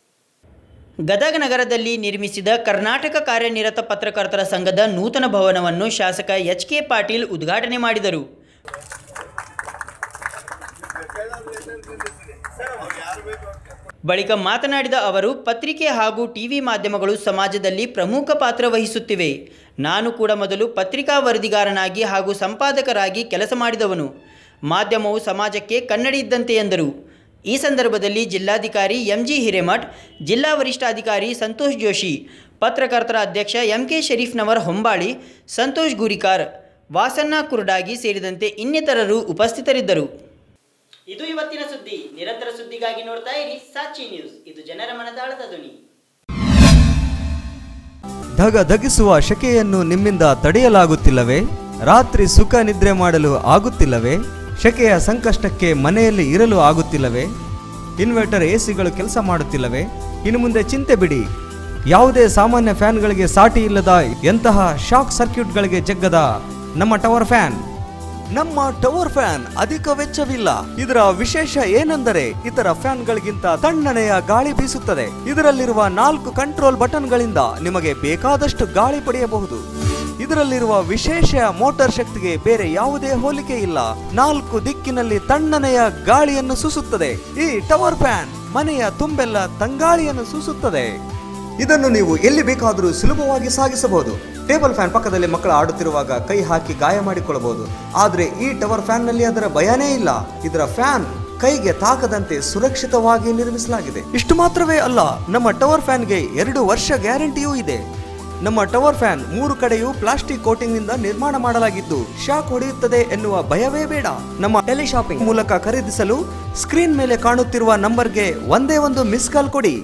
[SPEAKER 1] ಗದಗ ನಗರದಲ್ಲಿ ನಿರ್ಮಿಸಿದ ಕರ್ನಾಟಕ ಕಾರ್ಯನಿರತ ಪತ್ರಕರ್ತರ ಸಂಘದ ನೂತನ ಭವನವನ್ನು ಶಾಸಕ ಎಚ್ ಕೆ ಪಾಟೀಲ್ ಉದ್ಘಾಟನೆ ಮಾಡಿದರು ಬಳಿಕ ಮಾತನಾಡಿದ ಅವರು ಪತ್ರಿಕೆ ಹಾಗೂ ಟಿವಿ ಮಾಧ್ಯಮಗಳು ಸಮಾಜದಲ್ಲಿ ಪ್ರಮುಖ ಪಾತ್ರ ವಹಿಸುತ್ತಿವೆ ನಾನು ಕೂಡ ಮೊದಲು ಪತ್ರಿಕಾ ವರದಿಗಾರನಾಗಿ ಹಾಗೂ ಸಂಪಾದಕರಾಗಿ ಕೆಲಸ ಮಾಡಿದವನು ಮಾಧ್ಯಮವು ಸಮಾಜಕ್ಕೆ ಕನ್ನಡಿ ಇದ್ದಂತೆ ಎಂದರು ಈ ಸಂದರ್ಭದಲ್ಲಿ ಜಿಲ್ಲಾಧಿಕಾರಿ ಎಂಜಿ ಹಿರೇಮಠ್ ಜಿಲ್ಲಾ ವರಿಷ್ಠಾಧಿಕಾರಿ ಸಂತೋಷ್ ಜೋಶಿ ಪತ್ರಕರ್ತರ ಅಧ್ಯಕ್ಷ ಎಂಕೆ ಶರೀಫ್ನವರ್ ಹೊಂಬಾಳಿ ಸಂತೋಷ್ ಗುರಿಕಾರ್ ವಾಸನ್ನ ಕುರುಡಾಗಿ ಸೇರಿದಂತೆ ಇನ್ನಿತರರು ಉಪಸ್ಥಿತರಿದ್ದರು ಇದು ಇವತ್ತಿನ ಸುದ್ದಿ ನಿರಂತರ ಸುದ್ದಿಗಾಗಿ ನೋಡ್ತಾ ಇರಿ ಸಾಚಿ ನ್ಯೂಸ್ ಇದು ಜನರ ಮನದಾಳದ ಧ್ವನಿ
[SPEAKER 4] ಧಗ ಧಗಿಸುವ ಶಕೆಯನ್ನು ನಿಮ್ಮಿಂದ ತಡೆಯಲಾಗುತ್ತಿಲ್ಲವೇ ರಾತ್ರಿ ಸುಖ ನಿದ್ರೆ ಮಾಡಲು ಆಗುತ್ತಿಲ್ಲವೇ ಶಕೆಯ ಸಂಕಷ್ಟಕ್ಕೆ ಮನೆಯಲ್ಲಿ ಇರಲು ಆಗುತ್ತಿಲ್ಲವೇ ಇನ್ವರ್ಟರ್ ಎಸಿಗಳು ಕೆಲಸ ಮಾಡುತ್ತಿಲ್ಲವೇ ಇನ್ನು ಮುಂದೆ ಚಿಂತೆ ಬಿಡಿ ಯಾವುದೇ ಸಾಮಾನ್ಯ ಫ್ಯಾನ್ಗಳಿಗೆ ಸಾಟಿ ಇಲ್ಲದ ಎಂತಹ ಶಾಕ್ ಸರ್ಕ್ಯೂಟ್ಗಳಿಗೆ ಜಗ್ಗದ ನಮ್ಮ ಟವರ್ ಫ್ಯಾನ್ ನಮ್ಮ ಟವರ್ ಫ್ಯಾನ್ ಅಧಿಕ ವೆಚ್ಚವಿಲ್ಲ ಇದರ ವಿಶೇಷ ಏನೆಂದರೆ ಇತರ ಫ್ಯಾನ್ಗಳಿಗಿಂತ ತಣ್ಣನೆಯ ಗಾಳಿ ಬೀಸುತ್ತದೆ ಇದರಲ್ಲಿರುವ ನಾಲ್ಕು ಕಂಟ್ರೋಲ್ ಬಟನ್ಗಳಿಂದ ನಿಮಗೆ ಬೇಕಾದಷ್ಟು ಗಾಳಿ ಪಡೆಯಬಹುದು ಇದರಲ್ಲಿರುವ ವಿಶೇಷ ಮೋಟಾರ್ ಶಕ್ತಿಗೆ ಬೇರೆ ಯಾವುದೇ ಹೋಲಿಕೆ ಇಲ್ಲ ನಾಲ್ಕು ದಿಕ್ಕಿನಲ್ಲಿ ತಣ್ಣನೆಯ ಗಾಳಿಯನ್ನು ಸೂಸುತ್ತದೆ ಈ ಟವರ್ ಫ್ಯಾನ್ ಮನೆಯ ತುಂಬೆಲ್ಲ ತಂಗಾಳಿಯನ್ನು ಸೂಸುತ್ತದೆ ಇದನ್ನು ನೀವು ಎಲ್ಲಿ ಬೇಕಾದರೂ ಸುಲಭವಾಗಿ ಸಾಗಿಸಬಹುದು ಟೇಬಲ್ ಫ್ಯಾನ್ ಪಕ್ಕದಲ್ಲಿ ಮಕ್ಕಳು ಆಡುತ್ತಿರುವಾಗ ಕೈ ಹಾಕಿ ಗಾಯ ಮಾಡಿಕೊಳ್ಳಬಹುದು ಆದರೆ ಈ ಟವರ್ ಫ್ಯಾನ್ನಲ್ಲಿ ಅದರ ಭಯನೇ ಇಲ್ಲ ಇದರ ಫ್ಯಾನ್ ಕೈಗೆ ತಾಕದಂತೆ ಸುರಕ್ಷಿತವಾಗಿ ನಿರ್ಮಿಸಲಾಗಿದೆ ಇಷ್ಟು ಮಾತ್ರವೇ ಅಲ್ಲ ನಮ್ಮ ಟವರ್ ಫ್ಯಾನ್ಗೆ ಎರಡು ವರ್ಷ ಗ್ಯಾರಂಟಿಯೂ ಇದೆ ನಮ್ಮ ಟವರ್ ಫ್ಯಾನ್ ಮೂರು ಕಡೆಯೂ ಪ್ಲಾಸ್ಟಿಕ್ ಕೋಟಿಂಗ್ ನಿಂದ ನಿರ್ಮಾಣ ಮಾಡಲಾಗಿದ್ದು ಶಾಕ್ ಹೊಡೆಯುತ್ತದೆ ಎನ್ನುವ ಭಯವೇ ಬೇಡ ನಮ್ಮ ಟೆಲಿಶಾಪಿಂಗ್ ಮೂಲಕ ಖರೀದಿಸಲು ಸ್ಕ್ರೀನ್ ಮೇಲೆ ಕಾಣುತ್ತಿರುವ ನಂಬರ್ಗೆ ಒಂದೇ ಒಂದು ಮಿಸ್ ಕಾಲ್ ಕೊಡಿ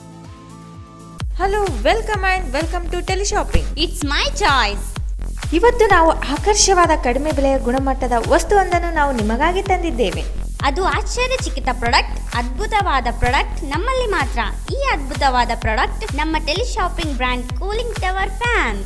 [SPEAKER 15] hello welcome and welcome to teleshopping
[SPEAKER 12] it's my choice
[SPEAKER 15] ಇವತ್ತು ನಾವು ಆಕರ್ಷವಾದ ಕಡಿಮೆ ಬೆಲೆಯ ಗುಣಮಟ್ಟದ ವಸ್ತುವೊಂದನ್ನು ನಾವು ನಿಮಗಾಗಿ ತಂದಿದ್ದೇವೆ
[SPEAKER 12] ಅದು ಆಶ್ಚರ್ಯಚಕಿತ ಪ್ರಾಡಕ್ಟ್ ಅದ್ಭುತವಾದ ಪ್ರಾಡಕ್ಟ್ ನಮ್ಮಲ್ಲಿ ಮಾತ್ರ ಈ ಅದ್ಭುತವಾದ ಪ್ರಾಡಕ್ಟ್ ನಮ್ಮ teleshopping brand cooling tower fan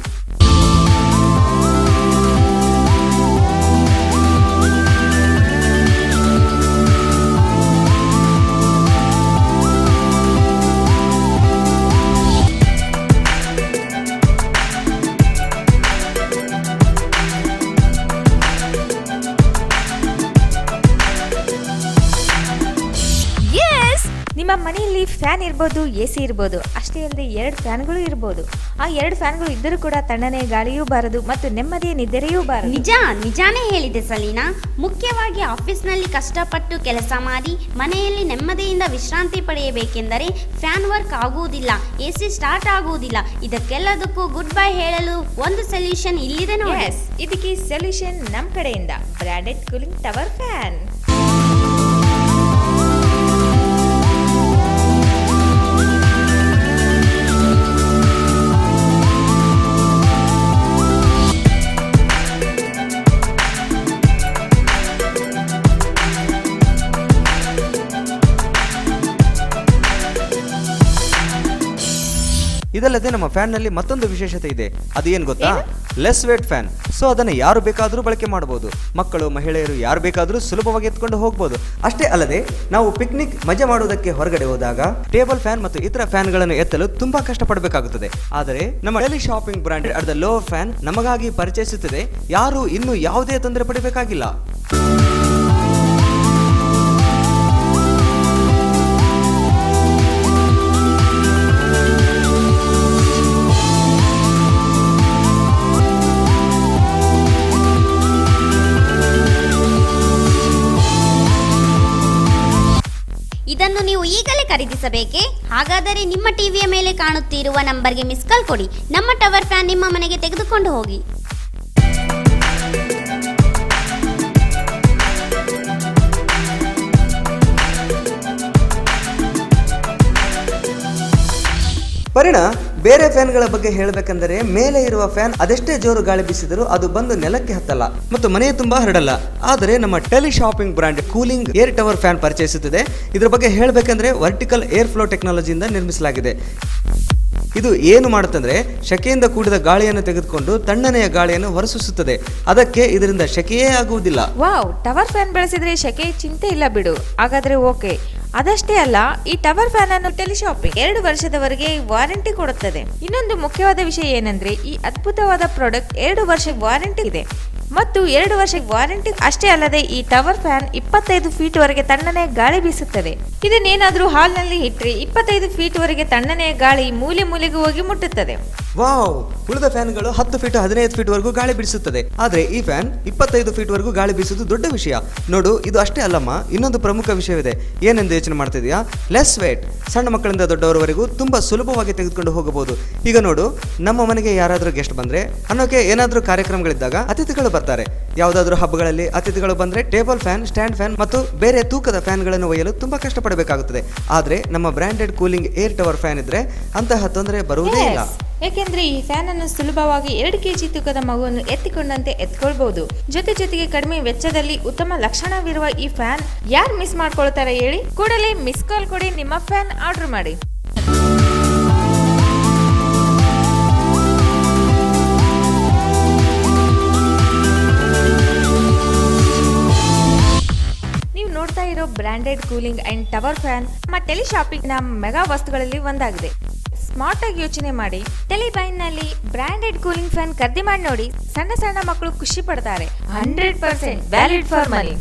[SPEAKER 15] yes ನಿಮ್ಮ ಮನೆಯಲ್ಲಿ ಫ್ಯಾನ್ ಇರ್ಬೋದು ಎ ಸಿ ಇರ್ಬೋದು ಅಷ್ಟೇ ಅಲ್ಲದೆ ಎರಡು ಫ್ಯಾನ್ಗಳು ಇರ್ಬೋದು ಆ ಎರಡು ಫ್ಯಾನ್ಗಳು ಇದ್ದರೂ ಕೂಡ ತಣ್ಣನೆ ಗಾಳಿಯೂ ಬಾರದು ಮತ್ತು ನೆಮ್ಮದಿಯ ನಿದ್ರೆಯೂ ಬಾರದು
[SPEAKER 12] ನಿಜ ನಿಜಾನೇ ಹೇಳಿದೆ ಸಲೀನಾ ಮುಖ್ಯವಾಗಿ ಆಫೀಸ್ನಲ್ಲಿ ಕಷ್ಟಪಟ್ಟು ಕೆಲಸ ಮಾಡಿ ಮನೆಯಲ್ಲಿ ನೆಮ್ಮದಿಯಿಂದ ವಿಶ್ರಾಂತಿ ಪಡೆಯಬೇಕೆಂದರೆ ಫ್ಯಾನ್ ವರ್ಕ್ ಆಗುವುದಿಲ್ಲ ಎ ಸಿ ಸ್ಟಾರ್ಟ್ ಆಗುವುದಿಲ್ಲ ಇದಕ್ಕೆಲ್ಲದಕ್ಕೂ ಗುಡ್ ಬೈ ಹೇಳಲು ಒಂದು ಸೊಲ್ಯೂಷನ್ ಇಲ್ಲಿದೆ ನೋಡಿ
[SPEAKER 15] ಎಸ್ ಇದಕ್ಕೆ ಸೊಲ್ಯೂಷನ್ ನಮ್ಮ ಕಡೆಯಿಂದ ಬ್ರಾಂಡೆಡ್ ಕೂಲಿಂಗ್ ಟವರ್ ಫ್ಯಾನ್
[SPEAKER 4] ಇದಲ್ಲದೆ ನಮ್ಮ ಫ್ಯಾನ್ ನಲ್ಲಿ ಮತ್ತೊಂದು ವಿಶೇಷತೆ ಇದೆ ಅದು ಏನ್ ಗೊತ್ತಾ ಲೆಸ್ ವೇಟ್ ಫ್ಯಾನ್ ಸೊ ಅದನ್ನು ಯಾರು ಬೇಕಾದರೂ ಬಳಕೆ ಮಾಡಬಹುದು ಮಕ್ಕಳು ಮಹಿಳೆಯರು ಯಾರು ಬೇಕಾದರೂ ಸುಲಭವಾಗಿ ಎತ್ಕೊಂಡು ಹೋಗಬಹುದು ಅಷ್ಟೇ ಅಲ್ಲದೆ ನಾವು ಪಿಕ್ನಿಕ್ ಮಜಾ ಮಾಡುವುದಕ್ಕೆ ಹೊರಗಡೆ ಹೋದಾಗ ಟೇಬಲ್ ಫ್ಯಾನ್ ಮತ್ತು ಇತರ ಫ್ಯಾನ್ಗಳನ್ನು ಎತ್ತಲು ತುಂಬಾ ಕಷ್ಟಪಡಬೇಕಾಗುತ್ತದೆ ಆದರೆ ನಮ್ಮ teleshopping brand at the low fan ನಮಗಾಗಿ ಪರಿಚಯಿಸುತ್ತದೆ ಯಾರು ಇನ್ನು ಯಾವುದೇ ತೊಂದರೆ ಪಡಬೇಕಾಗಿಲ್ಲ
[SPEAKER 12] ಇದನ್ನು ನೀವು ಈಗಲೇ ಖರೀದಿಸಬೇಕೇ ಹಾಗಾದರೆ ನಿಮ್ಮ ಟಿವಿಯ ಮೇಲೆ ಕಾಣುತ್ತಿರುವ ನಂಬರ್ಗೆ ಮಿಸ್ ಕಾಲ್ ಕೊಡಿ ನಮ್ಮ ಟವರ್ ಫ್ಯಾನ್ ನಿಮ್ಮ ಮನೆಗೆ ತೆಗೆದುಕೊಂಡು ಹೋಗಿ
[SPEAKER 4] ಪರಿಣ ಬೇರೆ ಫ್ಯಾನ್ಗಳ ಬಗ್ಗೆ ಹೇಳಬೇಕೆಂದರೆ ಮೇಲೆ ಇರುವ ಫ್ಯಾನ್ ಅದೆಷ್ಟೇ ಜೋರು ಗಾಳಿ ಬೀಸಿದರೂ ಅದು ಬಂದು ನೆಲಕ್ಕೆ ಹತ್ತಲ್ಲ ಮತ್ತು ಮನೆಯ ತುಂಬಾ ಹರಡಲ್ಲ ಆದರೆ ನಮ್ಮ teleshopping brand cooling air tower fan ಪರಿಚಯಿಸುತ್ತದೆ ಇದರ ಬಗ್ಗೆ ಹೇಳಬೇಕೆಂದ್ರೆ ವರ್ಟಿಕಲ್ ಏರ್ ಫ್ಲೋ ಟೆಕ್ನಾಲಜಿಯಿಂದ ನಿರ್ಮಿಸಲಾಗಿದೆ ಇದು ಏನು ಮಾಡುತ್ತಂದ್ರೆ ಶಕೆಯಿಂದ ಕೂಡಿದ ಗಾಳಿಯನ್ನು ತೆಗೆದುಕೊಂಡು ತಣ್ಣನೆಯ ಗಾಳಿಯನ್ನು ಹೊರಸೂಸುತ್ತದೆ ಅದಕ್ಕೆ ಇದರಿಂದ ಶಕೆಯೇ ಆಗುವುದಿಲ್ಲ
[SPEAKER 15] ವಾವ್ ಟವರ್ ಫ್ಯಾನ್ ಬಳಸಿದ್ರೆ ಶೆಕೆ ಚಿಂತೆ ಇಲ್ಲ ಬಿಡು ಹಾಗಾದ್ರೆ ಓಕೆ ಅದಷ್ಟೇ ಅಲ್ಲ ಈ ಟವರ್ ಫ್ಯಾನ್ ಅನ್ನು ಟೆಲಿಶಾಪಿಂಗ್ ಎರಡು ವರ್ಷದವರೆಗೆ ವಾರಂಟಿ ಕೊಡುತ್ತದೆ ಇನ್ನೊಂದು ಮುಖ್ಯವಾದ ವಿಷಯ ಏನಂದ್ರೆ ಈ ಅದ್ಭುತವಾದ ಪ್ರಾಡಕ್ಟ್ ಎರಡು ವರ್ಷ ವಾರಂಟಿ ಇದೆ ಮತ್ತು ಎರಡು ವರ್ಷ ವಾರಂಟಿ ಅಷ್ಟೇ ಅಲ್ಲದೆ ಈ ಟವರ್ ಫ್ಯಾನ್ ಇಪ್ಪತ್ತೈದು ಫೀಟ್ ವರೆಗೆ ತಣ್ಣನೆ ಗಾಳಿ ಬೀಸುತ್ತದೆ ಇದನ್ನೇನಾದ್ರೂ ಹಾಲ್ನಲ್ಲಿ ಇಟ್ಟರೆ ಇಪ್ಪತ್ತೈದು ಫೀಟ್ ವರೆಗೆ ತಣ್ಣನೆ ಗಾಳಿ ಮೂಲೆ ಮೂಲೆಗೂ ಹೋಗಿ ಮುಟ್ಟುತ್ತದೆ
[SPEAKER 4] ವಾವ್ ಉಳಿದ ಫ್ಯಾನ್ಗಳು ಹತ್ತು ಫೀಟ್ ಹದಿನೈದು ಫೀಟ್ ವರೆಗೂ ಗಾಳಿ ಬೀಸುತ್ತದೆ ಆದ್ರೆ ಈ ಫ್ಯಾನ್ ಇಪ್ಪತ್ತೈದು ಫೀಟ್ ವರೆಗೂ ಗಾಳಿ ಬೀಸುವುದು ದೊಡ್ಡ ವಿಷಯ ನೋಡು ಇದು ಅಷ್ಟೇ ಅಲ್ಲಮ್ಮ ಇನ್ನೊಂದು ಪ್ರಮುಖ ವಿಷಯವಿದೆ ಏನೆಂದು ಯೋಚನೆ ಮಾಡ್ತಿದ್ಯಾ ಲೆಸ್ ವೇಟ್ ಸಣ್ಣ ಮಕ್ಕಳಿಂದ ದೊಡ್ಡವರವರೆಗೂ ತುಂಬಾ ಸುಲಭವಾಗಿ ತೆಗೆದುಕೊಂಡು ಹೋಗಬಹುದು ಈಗ ನೋಡು ನಮ್ಮ ಮನೆಗೆ ಯಾರಾದರೂ ಗೆಸ್ಟ್ ಬಂದ್ರೆ ಅನ್ನೋಕೆ ಏನಾದರೂ ಕಾರ್ಯಕ್ರಮಗಳಿದ್ದಾಗ ಅತಿಥಿಗಳು ಬರ್ತಾರೆ ಯಾವುದಾದ್ರೂ ಹಬ್ಬಗಳಲ್ಲಿ ಅತಿಥಿಗಳು ಬಂದ್ರೆ ಟೇಬಲ್ ಫ್ಯಾನ್ ಸ್ಟ್ಯಾಂಡ್ ಫ್ಯಾನ್ ಮತ್ತು ಬೇರೆ ತೂಕದ ಫ್ಯಾನ್ಗಳನ್ನು ಒಯ್ಯಲು ತುಂಬಾ ಕಷ್ಟಪಡಬೇಕಾಗುತ್ತದೆ ಆದ್ರೆ ನಮ್ಮ branded cooling air tower fan ಇದ್ರೆ ಅಂತಹ ತೊಂದರೆ ಬರುವುದೇ ಇಲ್ಲ
[SPEAKER 15] ಯಾಕೆಂದ್ರೆ ಈ ಫ್ಯಾನ್ ಅನ್ನು ಸುಲಭವಾಗಿ ಎರಡು ಕೆಜಿ ತೂಕದ ಮಗುವನ್ನು ಎತ್ತಿಕೊಂಡಂತೆ ಎತ್ಕೊಳ್ಬಹುದು ಜೊತೆ ಜೊತೆಗೆ ಕಡಿಮೆ ವೆಚ್ಚದಲ್ಲಿ ಉತ್ತಮ ಲಕ್ಷಣವಿರುವ ಈ ಫ್ಯಾನ್ ಯಾರು ಮಿಸ್ ಮಾಡ್ಕೊಳ್ತಾರೆ ಹೇಳಿ ಕೂಡಲೇ ಮಿಸ್ ಕಾಲ್ ಕೊಡಿ ನಿಮ್ಮ ಫ್ಯಾನ್ ಆರ್ಡರ್ ಮಾಡಿ ನೀವು ನೋಡ್ತಾ ಇರೋ branded cooling and tower fan ನಮ್ಮ ಟೆಲಿ ಶಾಪಿಂಗ್ ನ ಮೆಗಾ ವಸ್ತುಗಳಲ್ಲಿ ಒಂದಾಗಿದೆ ಸ್ಮಾರ್ಟ್ ಆಗಿ ಯೋಚನೆ ಮಾಡಿ ಟೆಲಿಬೈನ್ ನಲ್ಲಿ ಬ್ರಾಂಡೆಡ್ ಕೂಲಿಂಗ್ ಫ್ಯಾನ್ ಖರೀದಿ ಮಾಡಿ ನೋಡಿ ಸಣ್ಣ ಸಣ್ಣ ಮಕ್ಕಳು ಖುಷಿ ಪಡ್ತಾರೆ hundred percent valid for money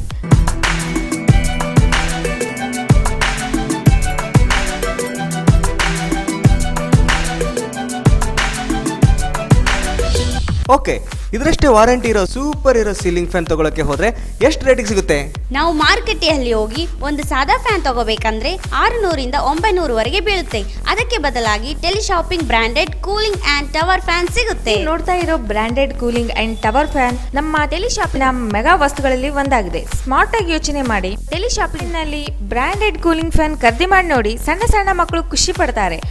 [SPEAKER 4] okay ಇದರಷ್ಟೇ ವಾರಂಟಿ ಇರೋ ಸೂಪರ್ ಇರೋ ಸೀಲಿಂಗ್ ಫ್ಯಾನ್ ತಗೊಳಕ್ಕೆ ಹೋದ್ರೆ ಎಷ್ಟು ರೇಟಿಗೆ ಸಿಗುತ್ತೆ
[SPEAKER 12] ನಾವು ಮಾರುಕಟ್ಟೆಯಲ್ಲಿ ಹೋಗಿ ಒಂದು ಸಾದಾ ಫ್ಯಾನ್ ತಗೋಬೇಕಂದ್ರೆ ಆರುನೂರಿಂದ ಒಂಬೈನೂರವರೆಗೆ ಬೀಳುತ್ತೆ ಅದಕ್ಕೆ ಬದಲಾಗಿ teleshopping branded cooling and tower fan ಸಿಗುತ್ತೆ
[SPEAKER 15] ನೀವು ನೋಡ್ತಾ ಇರೋ branded cooling and tower fan ನಮ್ಮ ಟೆಲಿ ಶಾಪಿನ ಮೆಗಾ ವಸ್ತುಗಳಲ್ಲಿ ಒಂದಾಗಿದೆ ಸ್ಮಾರ್ಟ್ ಆಗಿ ಯೋಚನೆ ಮಾಡಿ ಟೆಲಿ ಶಾಪಿಂಗ್ ನಲ್ಲಿ ಬ್ರಾಂಡೆಡ್ ಕೂಲಿಂಗ್ ಫ್ಯಾನ್ ಖರೀದಿ ಮಾಡಿ ನೋಡಿ ಸಣ್ಣ ಸಣ್ಣ ಮಕ್ಕಳು ಖುಷಿ ಪಡ್ತಾರೆ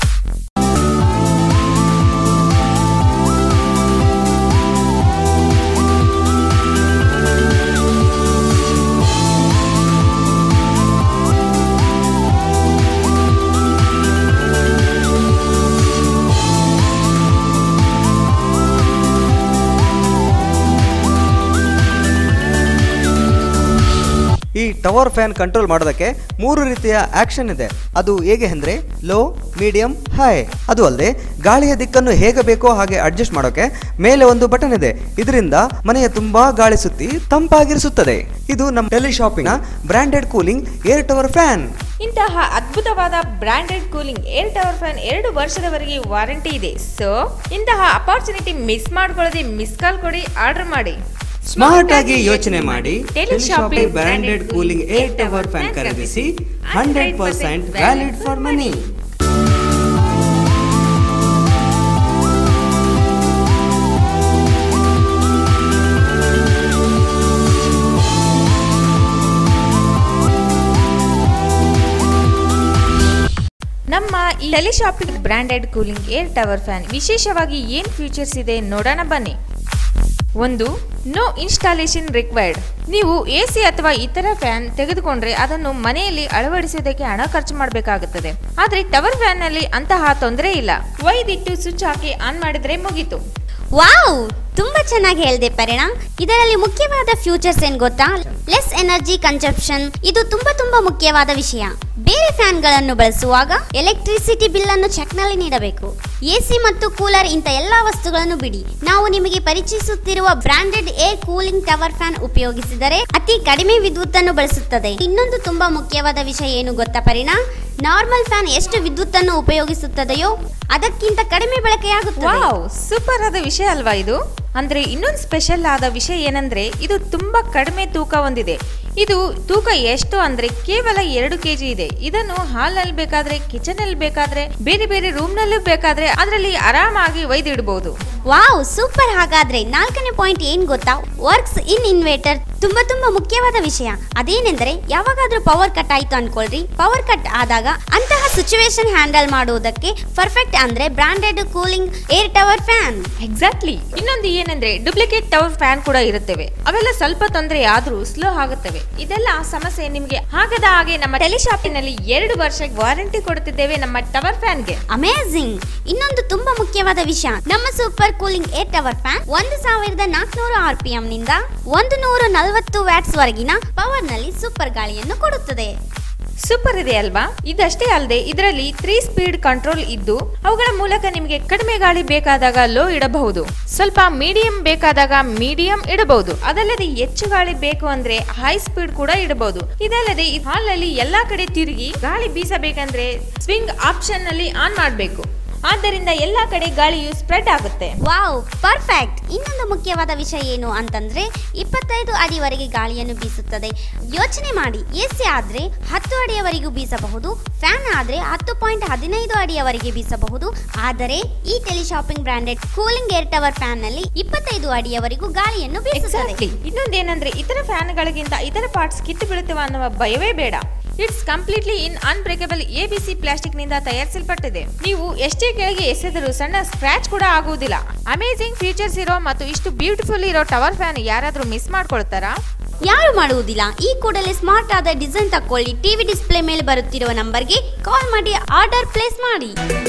[SPEAKER 4] ಈ ಟವರ್ ಫ್ಯಾನ್ ಕಂಟ್ರೋಲ್ ಮಾಡೋದಕ್ಕೆ ಮೂರು ರೀತಿಯ ಆಕ್ಷನ್ ಇದೆ ಅದು ಹೇಗೆ ಅಂದ್ರೆ ಲೋ ಮೀಡಿಯಂ ಹೈ ಅದು ಅಲ್ಲದೆ ಗಾಳಿಯ ದಿಕ್ಕನ್ನು ಹೇಗೆ ಬೇಕೋ ಹಾಗೆ ಅಡ್ಜಸ್ಟ್ ಮಾಡೋಕೆ ಮೇಲೆ ಒಂದು ಬಟನ್ ಇದೆ ಇದರಿಂದ ಮನೆಯ ತುಂಬಾ ಗಾಳಿ ಸುತ್ತಿ ತಂಪಾಗಿರಿಸುತ್ತದೆ ಇದು ನಮ್ಮ teleshopping branded cooling air tower fan
[SPEAKER 15] ಇಂತಹ ಅದ್ಭುತವಾದ branded cooling air tower fan ಎರಡು ವರ್ಷದವರೆಗೆ ವಾರಂಟಿ ಇದೆ ಸೊ ಇಂತಹ ಅಪಾರ್ಚುನಿಟಿ ಮಿಸ್ ಮಾಡ್ಕೊಳ್ಳದೆ ಮಿಸ್ ಕಾಲ್ ಕೊಡಿ ಆರ್ಡರ್ ಮಾಡಿ
[SPEAKER 4] ಸ್ಮಾರ್ಟ್ ಆಗಿ ಯೋಚನೆ ಮಾಡಿ
[SPEAKER 15] teleshopping
[SPEAKER 4] branded cooling air tower fan ಖರೀದಿಸಿ hundred percent valid for money
[SPEAKER 15] ನಮ್ಮ ಈ teleshopping branded cooling air tower fan ವಿಶೇಷವಾಗಿ ಏನ್ ಫೀಚರ್ಸ್ ಇದೆ ನೋಡೋಣ ಬನ್ನಿ ಒಂದು ನೋ ಇನ್ಸ್ಟಾಲೇಷನ್ ರಿಕ್ವೈರ್ಡ್ ನೀವು ಎ ಸಿ ಅಥವಾ ಇತರ ಫ್ಯಾನ್ ತೆಗೆದುಕೊಂಡ್ರೆ ಅದನ್ನು ಮನೆಯಲ್ಲಿ ಅಳವಡಿಸುವುದಕ್ಕೆ ಹಣ ಖರ್ಚು ಮಾಡಬೇಕಾಗುತ್ತದೆ ಆದ್ರೆ ಟವರ್ ಫ್ಯಾನ್ ನಲ್ಲಿ ಅಂತಹ ತೊಂದರೆ ಇಲ್ಲ ಒಯ್ದಿಟ್ಟು ಸ್ವಿಚ್ ಹಾಕಿ ಆನ್ ಮಾಡಿದ್ರೆ ಮುಗೀತು
[SPEAKER 12] ವಾವ್ ತುಂಬಾ ಚೆನ್ನಾಗಿ ಹೇಳಿದೆ ಪರಿಣಾ ಇದರಲ್ಲಿ ಮುಖ್ಯವಾದ ಫ್ಯೂಚರ್ಸ್ ಏನ್ ಗೊತ್ತಾ ಲೆಸ್ ಎನರ್ಜಿ ಕನ್ಸಂಪ್ಷನ್ ಇದು ತುಂಬಾ ತುಂಬಾ ಮುಖ್ಯವಾದ ವಿಷಯ ಬೇರೆ ಫ್ಯಾನ್ಗಳನ್ನು ಬಳಸುವಾಗ ಎಲೆಕ್ಟ್ರಿಸಿಟಿ ಬಿಲ್ ಅನ್ನು ಚೆಕ್ನಲ್ಲಿ ನೀಡಬೇಕು ಎಸಿ ಮತ್ತು ಕೂಲರ್ ಇಂಥ ಎಲ್ಲಾ ವಸ್ತುಗಳನ್ನು ಬಿಡಿ ನಾವು ನಿಮಗೆ ಪರಿಚಯಿಸುತ್ತಿರುವ branded air cooling tower fan ಉಪಯೋಗಿಸಿದರೆ ಅತಿ ಕಡಿಮೆ ವಿದ್ಯುತ್ ಅನ್ನು ಬಳಸುತ್ತದೆ ಇನ್ನೊಂದು ತುಂಬಾ ಮುಖ್ಯವಾದ ವಿಷಯ ಏನು ಗೊತ್ತಾ ಪರಿಣಾ ನಾರ್ಮಲ್ ಫ್ಯಾನ್ ಎಷ್ಟು ವಿದ್ಯುತ್ ಅನ್ನು ಉಪಯೋಗಿಸುತ್ತದೆಯೋ ಅದಕ್ಕಿಂತ ಕಡಿಮೆ ಬಳಕೆಯಾಗುತ್ತದೆ
[SPEAKER 15] ವಾವ್ ಸೂಪರ್ ಆದ ವಿಷಯ ಅಲ್ವಾ ಇದು ಅಂದ್ರೆ ಇನ್ನೊಂದು ಸ್ಪೆಷಲ್ ಆದ ವಿಷಯ ಏನಂದ್ರೆ ಇದು ತುಂಬಾ ಕಡಿಮೆ ತೂಕ ಹೊಂದಿದೆ ಇದು ತೂಕ ಎಷ್ಟು ಅಂದ್ರೆ ಕೇವಲ ಎರಡು ಕೆಜಿ ಇದೆ ಇದನ್ನು ಹಾಲ್ನಲ್ಲಿ ಬೇಕಾದ್ರೆ ಕಿಚನ್ ಅಲ್ಲಿ ಬೇಕಾದ್ರೆ ಬೇರೆ ಬೇರೆ ರೂಮ್ ನಲ್ಲೂ ಬೇಕಾದ್ರೆ ಅದರಲ್ಲಿ ಆರಾಮಾಗಿ ಒಯ್ದಿಡಬಹುದು
[SPEAKER 12] ವಾವ್ ಸೂಪರ್ ಹಾಗಾದ್ರೆ ನಾಲ್ಕನೇ ಪಾಯಿಂಟ್ ಏನ್ ಗೊತ್ತಾ ವರ್ಕ್ಸ್ ಇನ್ ಇನ್ವೇಟರ್ ತುಂಬಾ ತುಂಬಾ ಮುಖ್ಯವಾದ ವಿಷಯ ಅದೇನೆಂದರೆ ಯಾವಾಗಾದ್ರೂ ಪವರ್ ಕಟ್ ಆಯ್ತು ಅನ್ಕೊಳ್ರಿ ಪವರ್ ಕಟ್ ಆದಾಗ ಅಂತಹ ಸಿಚುವೇಶನ್ ಹ್ಯಾಂಡಲ್ ಮಾಡುವುದಕ್ಕೆ ಪರ್ಫೆಕ್ಟ್ ಅಂದ್ರೆ branded cooling air tower fan
[SPEAKER 15] exactly ಇನ್ನೊಂದು ಏನಂದ್ರೆ ಡೂಪ್ಲಿಕೇಟ್ ಟವರ್ ಫ್ಯಾನ್ ಕೂಡ ಇರುತ್ತವೆ ಅವೆಲ್ಲ ಸ್ವಲ್ಪ ತೊಂದರೆ ಆದ್ರೂ ಸ್ಲೋ ಆಗುತ್ತವೆ ಇದೆಲ್ಲ ಸಮಸ್ಯೆ ನಿಮ್ಗೆ ಆಗದ ಹಾಗೆ ನಮ್ಮ ಟೆಲಿಶಾಪಿನಲ್ಲಿ ಎರಡು ವರ್ಷ ವಾರಂಟಿ ಕೊಡುತ್ತಿದ್ದೇವೆ ನಮ್ಮ ಟವರ್ ಫ್ಯಾನ್ಗೆ
[SPEAKER 12] ಅಮೇಝಿಂಗ್ ಇನ್ನೊಂದು ತುಂಬಾ ಮುಖ್ಯವಾದ ವಿಷಯ ನಮ್ಮ super cooling air tower fan ಒಂದು ಸಾವಿರದ ನಾಲ್ಕುನೂರು ಆರ್ ಪಿ ಎಂ ನಿಂದ ಒಂದು ನೂರ ನಲವತ್ತು ವ್ಯಾಟ್ಸ್ ವರೆಗಿನ ಪವರ್ ನಲ್ಲಿ ಸೂಪರ್ ಗಾಳಿಯನ್ನು ಕೊಡುತ್ತದೆ
[SPEAKER 15] ಸೂಪರ್ ಇದೆ ಅಲ್ವಾ ಇದಷ್ಟೇ ಅಲ್ಲದೆ ಇದರಲ್ಲಿ ತ್ರೀ ಸ್ಪೀಡ್ ಕಂಟ್ರೋಲ್ ಇದ್ದು ಅವುಗಳ ಮೂಲಕ ನಿಮಗೆ ಕಡಿಮೆ ಗಾಳಿ ಬೇಕಾದಾಗ ಲೋ ಇಡಬಹುದು ಸ್ವಲ್ಪ ಮೀಡಿಯಂ ಬೇಕಾದಾಗ ಮೀಡಿಯಂ ಇಡಬಹುದು ಅದಲ್ಲದೆ ಹೆಚ್ಚು ಗಾಳಿ ಬೇಕು ಅಂದ್ರೆ ಹೈ ಸ್ಪೀಡ್ ಕೂಡ ಇಡಬಹುದು ಇದಲ್ಲದೆ ಈ ಹಾಲ್ ನಲ್ಲಿ ಎಲ್ಲಾ ಕಡೆ ತಿರುಗಿ ಗಾಳಿ ಬೀಸಬೇಕಂದ್ರೆ ಸ್ವಿಂಗ್ ಆಪ್ಷನ್ ನಲ್ಲಿ ಆನ್ ಮಾಡಬೇಕು ಆದ್ದರಿಂದ ಎಲ್ಲಾ ಕಡೆ ಗಾಳಿಯು ಸ್ಪ್ರೆಡ್ ಆಗುತ್ತೆ
[SPEAKER 12] ವಾವ್ ಪರ್ಫೆಕ್ಟ್ ಇನ್ನೊಂದು ಮುಖ್ಯವಾದ ವಿಷಯ ಏನು ಅಂತಂದ್ರೆ ಇಪ್ಪತ್ತೈದು ಅಡಿವರೆಗೆ ಗಾಳಿಯನ್ನು ಬೀಸುತ್ತದೆ ಯೋಚನೆ ಮಾಡಿ ಎಸಿ ಆದ್ರೆ ಹತ್ತು ಅಡಿಯವರೆಗೂ ಬೀಸಬಹುದು ಫ್ಯಾನ್ ಆದ್ರೆ ಹತ್ತು ಪಾಯಿಂಟ್ ಹದಿನೈದು ಅಡಿಯವರೆಗೆ ಬೀಸಬಹುದು ಆದರೆ ಈ teleshopping branded cooling air tower fan ನಲ್ಲಿ ಇಪ್ಪತ್ತೈದು ಅಡಿಯವರೆಗೂ ಗಾಳಿಯನ್ನು ಬೀಸುತ್ತದೆ
[SPEAKER 15] ಎಕ್ಸಾಕ್ಟ್ಲಿ ಇನ್ನೊಂದೇನಂದ್ರೆ ಇತರ ಫ್ಯಾನ್ಗಳಿಗಿಂತ ಇತರ ಪಾರ್ಟ್ಸ್ ಕಿತ್ತು ಬೀಳುತ್ತವೆ ಅನ್ನುವ ಭಯವೇ ಬೇಡ it's completely in unbreakable ABC plastic ನಿಂದ ತಯಾರಿಸಲ್ಪಟ್ಟಿದೆ ನೀವು ಎಷ್ಟೇ ಕೆಳಗೆ ಎಸೆದರೂ ಸಣ್ಣ ಸ್ಕ್ರಾಚ್ ಕೂಡ ಆಗುವುದಿಲ್ಲ ಅಮೇಜಿಂಗ್ ಫೀಚರ್ಸ್ ಇರೋ ಮತ್ತು ಇಷ್ಟು ಬ್ಯೂಟಿಫುಲ್ ಇರೋ ಟವರ್ ಫ್ಯಾನ್ ಯಾರಾದ್ರೂ ಮಿಸ್ ಮಾಡ್ಕೊಳ್ತಾರಾ
[SPEAKER 12] ಯಾರು ಮಾಡುವುದಿಲ್ಲ ಈ ಕೂಡಲೇ ಸ್ಮಾರ್ಟ್ ಆದ ಡಿಸೈನ್ ತಕೊಳ್ಳಿ ಟಿವಿ ಡಿಸ್ಪ್ಲೇ ಮೇಲೆ ಬರುತ್ತಿರುವ ನಂಬರ್ಗೆ ಕಾಲ್ ಮಾಡಿ ಆರ್ಡರ್ ಪ್ಲೇಸ್ ಮಾಡಿ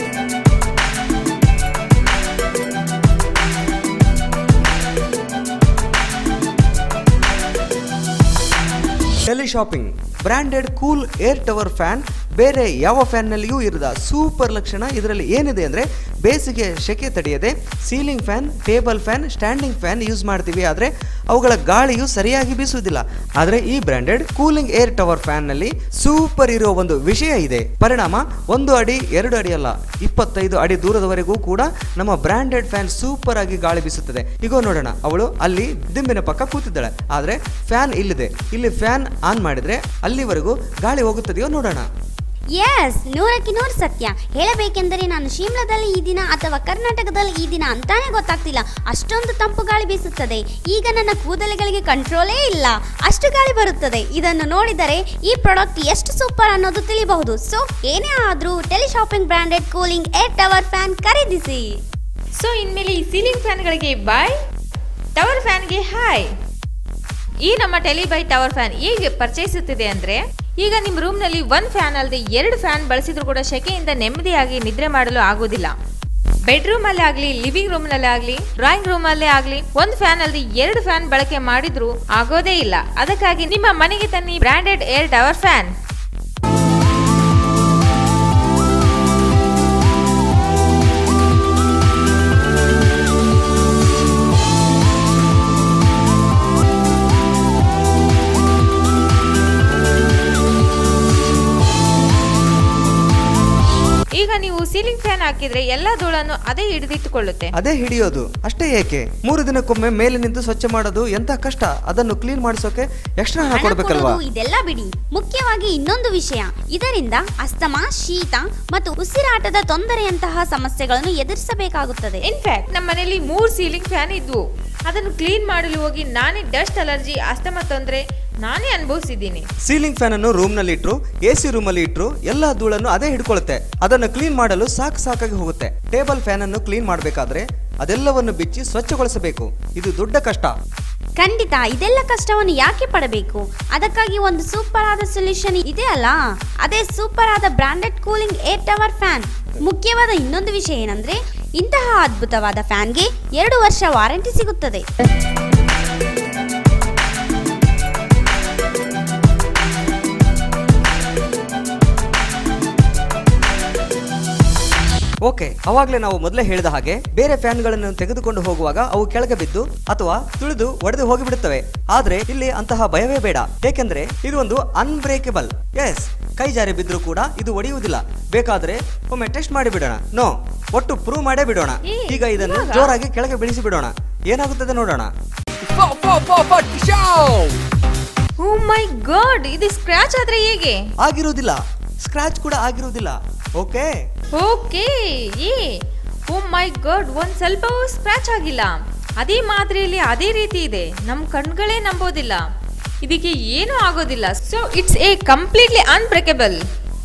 [SPEAKER 4] teleshopping branded cool air tower fan ಬೇರೆ ಯಾವ ಫ್ಯಾನ್ನಲ್ಲಿಯೂ ಇರದ ಸೂಪರ್ ಲಕ್ಷಣ ಇದರಲ್ಲಿ ಏನಿದೆ ಅಂದರೆ ಬೇಸಿಗೆ ಸೆಕೆ ತಡೆಯದೆ ceiling fan table fan standing fan use ಮಾಡ್ತೀವಿ ಆದರೆ ಅವುಗಳ ಗಾಳಿಯು ಸರಿಯಾಗಿ ಬೀಸುವುದಿಲ್ಲ ಆದರೆ ಈ ಬ್ರಾಂಡೆಡ್ ಕೂಲಿಂಗ್ ಏರ್ ಟವರ್ ಫ್ಯಾನ್ನಲ್ಲಿ ಸೂಪರ್ ಇರೋ ಒಂದು ವಿಷಯ ಇದೆ ಪರಿಣಾಮ ಒಂದು ಅಡಿ ಎರಡು ಅಡಿ ಅಲ್ಲ ಇಪ್ಪತ್ತೈದು ಅಡಿ ದೂರದವರೆಗೂ ಕೂಡ ನಮ್ಮ ಬ್ರಾಂಡೆಡ್ ಫ್ಯಾನ್ ಸೂಪರ್ ಆಗಿ ಗಾಳಿ ಬೀಸುತ್ತದೆ ಈಗ ನೋಡೋಣ ಅವಳು ಅಲ್ಲಿ ದಿಂಬಿನ ಪಕ್ಕ ಕೂತಿದ್ದಾಳೆ ಆದರೆ ಫ್ಯಾನ್ ಇಲ್ಲಿದೆ ಇಲ್ಲಿ ಫ್ಯಾನ್ ಆನ್ ಮಾಡಿದ್ರೆ ಅಲ್ಲಿವರೆಗೂ ಗಾಳಿ ಹೋಗುತ್ತದೆಯೋ ನೋಡೋಣ
[SPEAKER 12] ಎಸ್ ನೂರಕ್ಕೆ ನೂರು ಸತ್ಯ ಹೇಳಬೇಕೆಂದರೆ ನಾನು ಶಿಮ್ಲಾದಲ್ಲಿ ಈ ದಿನ ಅಥವಾ ಕರ್ನಾಟಕದಲ್ಲಿ ಈ ದಿನ ಅಂತಾನೆ ಗೊತ್ತಾಗ್ತಿಲ್ಲ ಅಷ್ಟೊಂದು ತಂಪು ಗಾಳಿ ಬೀಸುತ್ತದೆ ಈಗ ನನ್ನ ಕೂದಲುಗಳಿಗೆ ಕಂಟ್ರೋಲೇ ಇಲ್ಲ ಅಷ್ಟು ಗಾಳಿ ಬರುತ್ತದೆ ಇದನ್ನು ನೋಡಿದರೆ ಈ ಪ್ರಾಡಕ್ಟ್ ಎಷ್ಟು ಸೂಪರ್ ಅನ್ನೋದು ತಿಳಿಬಹುದು ಸೊ ಏನೇ ಆದ್ರೂ teleshopping branded cooling air tower fan ಖರೀದಿಸಿ
[SPEAKER 15] ಸೊ ಇನ್ಮೇಲೆ ಈ ಸೀಲಿಂಗ್ ಫ್ಯಾನ್ಗಳಿಗೆ ಬಾಯ್ ಟವರ್ ಫ್ಯಾನ್ಗೆ ಹಾಯ್ ಈ ನಮ್ಮ ಟೆಲಿಬೈ ಟವರ್ ಫ್ಯಾನ್ ಹೇಗೆ ಪರಿಚಯಿಸುತ್ತಿದೆ ಅಂದ್ರೆ ಈಗ ನಿಮ್ಮ ರೂಮ್ನಲ್ಲಿ ಒಂದು ಫ್ಯಾನ್ ಅಲ್ಲದೆ ಎರಡು ಫ್ಯಾನ್ ಬಳಸಿದ್ರು ಕೂಡ ಸೆಕೆಯಿಂದ ನೆಮ್ಮದಿಯಾಗಿ ನಿದ್ರೆ ಮಾಡಲು ಆಗುವುದಿಲ್ಲ ಬೆಡ್ರೂಮ್ ಅಲ್ಲೇ ಆಗಲಿ ಲಿವಿಂಗ್ ರೂಮ್ ನಲ್ಲೇ ಆಗಲಿ ಡ್ರಾಯಿಂಗ್ ರೂಮ್ ಅಲ್ಲೇ ಆಗಲಿ ಒಂದು ಫ್ಯಾನ್ ಅಲ್ಲದೆ ಎರಡು ಫ್ಯಾನ್ ಬಳಕೆ ಮಾಡಿದ್ರು ಆಗೋದೇ ಇಲ್ಲ ಅದಕ್ಕಾಗಿ ನಿಮ್ಮ ಮನೆಗೆ ತನ್ನಿ ಬ್ರಾಂಡೆಡ್ ಏರ್ ಟವರ್ ಫ್ಯಾನ್ ಈಗ ನೀವು ಸೀಲಿಂಗ್ ಫ್ಯಾನ್ ಹಾಕಿದ್ರೆ ಎಲ್ಲಾ ಧೂಳನ್ನು ಅದೇ ಹಿಡಿದಿಟ್ಟುಕೊಳ್ಳುತ್ತೆ
[SPEAKER 4] ಅದೇ ಹಿಡಿಯೋದು ಅಷ್ಟೇ ಏಕೆ ಮೂರು ದಿನಕ್ಕೊಮ್ಮೆ ಮೇಲೆ ನಿಂತು ಸ್ವಚ್ಛ ಮಾಡೋದು ಎಂತ ಕಷ್ಟ ಅದನ್ನು ಕ್ಲೀನ್ ಮಾಡಿಸೋಕೆ ಎಕ್ಸ್ಟ್ರಾ ಹಣ
[SPEAKER 12] ಹಣ
[SPEAKER 4] ಕೊಡ್ಬೇಕಲ್ವಾ
[SPEAKER 12] ಕೊಡೋದು ಇದೆಲ್ಲ ಬಿಡಿ ಮುಖ್ಯವಾಗಿ ಇನ್ನೊಂದು ವಿಷಯ ಇದರಿಂದ ಅಸ್ತಮಾ ಶೀತ ಮತ್ತು ಉಸಿರಾಟದ ತೊಂದರೆಯಂತಹ ಸಮಸ್ಯೆಗಳನ್ನು ಎದುರಿಸಬೇಕಾಗುತ್ತದೆ
[SPEAKER 15] ಇನ್ಫ್ಯಾಕ್ಟ್ ನಮ್ಮ ಮನೆಯಲ್ಲಿ ಮೂರು ಸೀಲಿಂಗ್ ಫ್ಯಾನ್ ಇದ್ವು ಅದನ್ನು ಕ್ಲೀನ್ ಮಾಡಲು ಹೋಗಿ ನಾನೇ ಡಸ್ಟ್ ಅಲರ್ಜಿ ಅಸ್ತಮ ತೊಂದರೆ ನಾನೇ ಅನುಭವಿಸಿದ್ದೀನಿ
[SPEAKER 4] ಸೀಲಿಂಗ್ ಫ್ಯಾನ್ ಅನ್ನು ರೂಮ್ ನಲ್ಲಿ ಇಟ್ರು ಎ ಸಿ ರೂಮ್ ಅಲ್ಲಿ ಇಟ್ರು ಎಲ್ಲಾ ಧೂಳನ್ನು ಅದೇ ಹಿಡ್ಕೊಳ್ಳುತ್ತೆ ಅದನ್ನು ಕ್ಲೀನ್ ಮಾಡಲು ಸಾಕು ಸಾಕಾಗಿ ಹೋಗುತ್ತೆ ಟೇಬಲ್ ಫ್ಯಾನ್ ಅನ್ನು ಕ್ಲೀನ್ ಮಾಡಬೇಕಾದ್ರೆ ಅದೆಲ್ಲವನ್ನು ಬಿಚ್ಚಿ ಸ್ವಚ್ಛಗೊಳಿಸಬೇಕು ಇದು ದೊಡ್ಡ ಕಷ್ಟ
[SPEAKER 12] ಖಂಡಿತ ಇದೆಲ್ಲ ಕಷ್ಟವನ್ನು ಯಾಕೆ ಪಡಬೇಕು ಅದಕ್ಕಾಗಿ ಒಂದು ಸೂಪರ್ ಆದ ಸೊಲ್ಯೂಷನ್ ಇದೆ ಅಲ್ಲ ಅದೇ ಸೂಪರ್ ಆದ branded cooling air tower fan ಮುಖ್ಯವಾದ ಇನ್ನೊಂದು ವಿಷಯ ಏನಂದ್ರೆ ಇಂತಹ ಅದ್ಭುತವಾದ ಫ್ಯಾನ್ಗೆ ಎರಡು ವರ್ಷ ವಾರಂಟಿ ಸಿಗುತ್ತದೆ
[SPEAKER 4] ಓಕೆ ಅವಾಗಲೇ ನಾವು ಮೊದಲೇ ಹೇಳಿದ ಹಾಗೆ ಬೇರೆ ಫ್ಯಾನ್ಗಳನ್ನು ತೆಗೆದುಕೊಂಡು ಹೋಗುವಾಗ ಅವು ಕೆಳಗೆ ಬಿದ್ದು ಅಥವಾ ತುಳಿದು ಒಡೆದು ಹೋಗಿಬಿಡುತ್ತವೆ ಆದ್ರೆ ಇಲ್ಲಿ ಅಂತಹ ಭಯವೇ ಬೇಡ ಏಕೆಂದ್ರೆ ಇದು ಒಂದು ಅನ್ಬ್ರೇಕಬಲ್ ಎಸ್ ಕೈ ಜಾರಿ ಬಿದ್ದರೂ ಕೂಡ ಇದು ಒಡೆಯುವುದಿಲ್ಲ ಬೇಕಾದ್ರೆ ಒಮ್ಮೆ ಟೆಸ್ಟ್ ಮಾಡಿ ಬಿಡೋಣ ನೋ ಒಟ್ಟು ಪ್ರೂವ್ ಮಾಡೇ ಬಿಡೋಣ ಈಗ ಇದನ್ನು
[SPEAKER 15] ಇವಾಗ?
[SPEAKER 4] ಜೋರಾಗಿ ಕೆಳಗೆ ಬೀಳಿಸಿ ಬಿಡೋಣ ಏನಾಗುತ್ತದೆ ನೋಡೋಣ
[SPEAKER 15] ಓ ಮೈ ಗಾಡ್ ಇದು ಸ್ಕ್ರಾಚ್ ಆದ್ರೆ ಹೇಗೆ
[SPEAKER 4] ಆಗಿರುವುದಿಲ್ಲ ಸ್ಕ್ರಾಚ್ ಕೂಡ ಆಗಿರುವುದಿಲ್ಲ ಓಕೆ
[SPEAKER 15] ಓಕೆ ಏ ಓ ಮೈ ಗಾಡ್ ಒಂದ್ ಸ್ವಲ್ಪವೂ ಸ್ಕ್ರಾಚ್ ಆಗಿಲ್ಲ ಅದೇ ಮಾದರಿಯಲ್ಲಿ ಅದೇ ರೀತಿ ಇದೆ ನಮ್ ಕಣ್ಗಳೇ ನಂಬೋದಿಲ್ಲ ಇದಕ್ಕೆ ಏನೂ ಆಗೋದಿಲ್ಲ so it's a completely unbreakable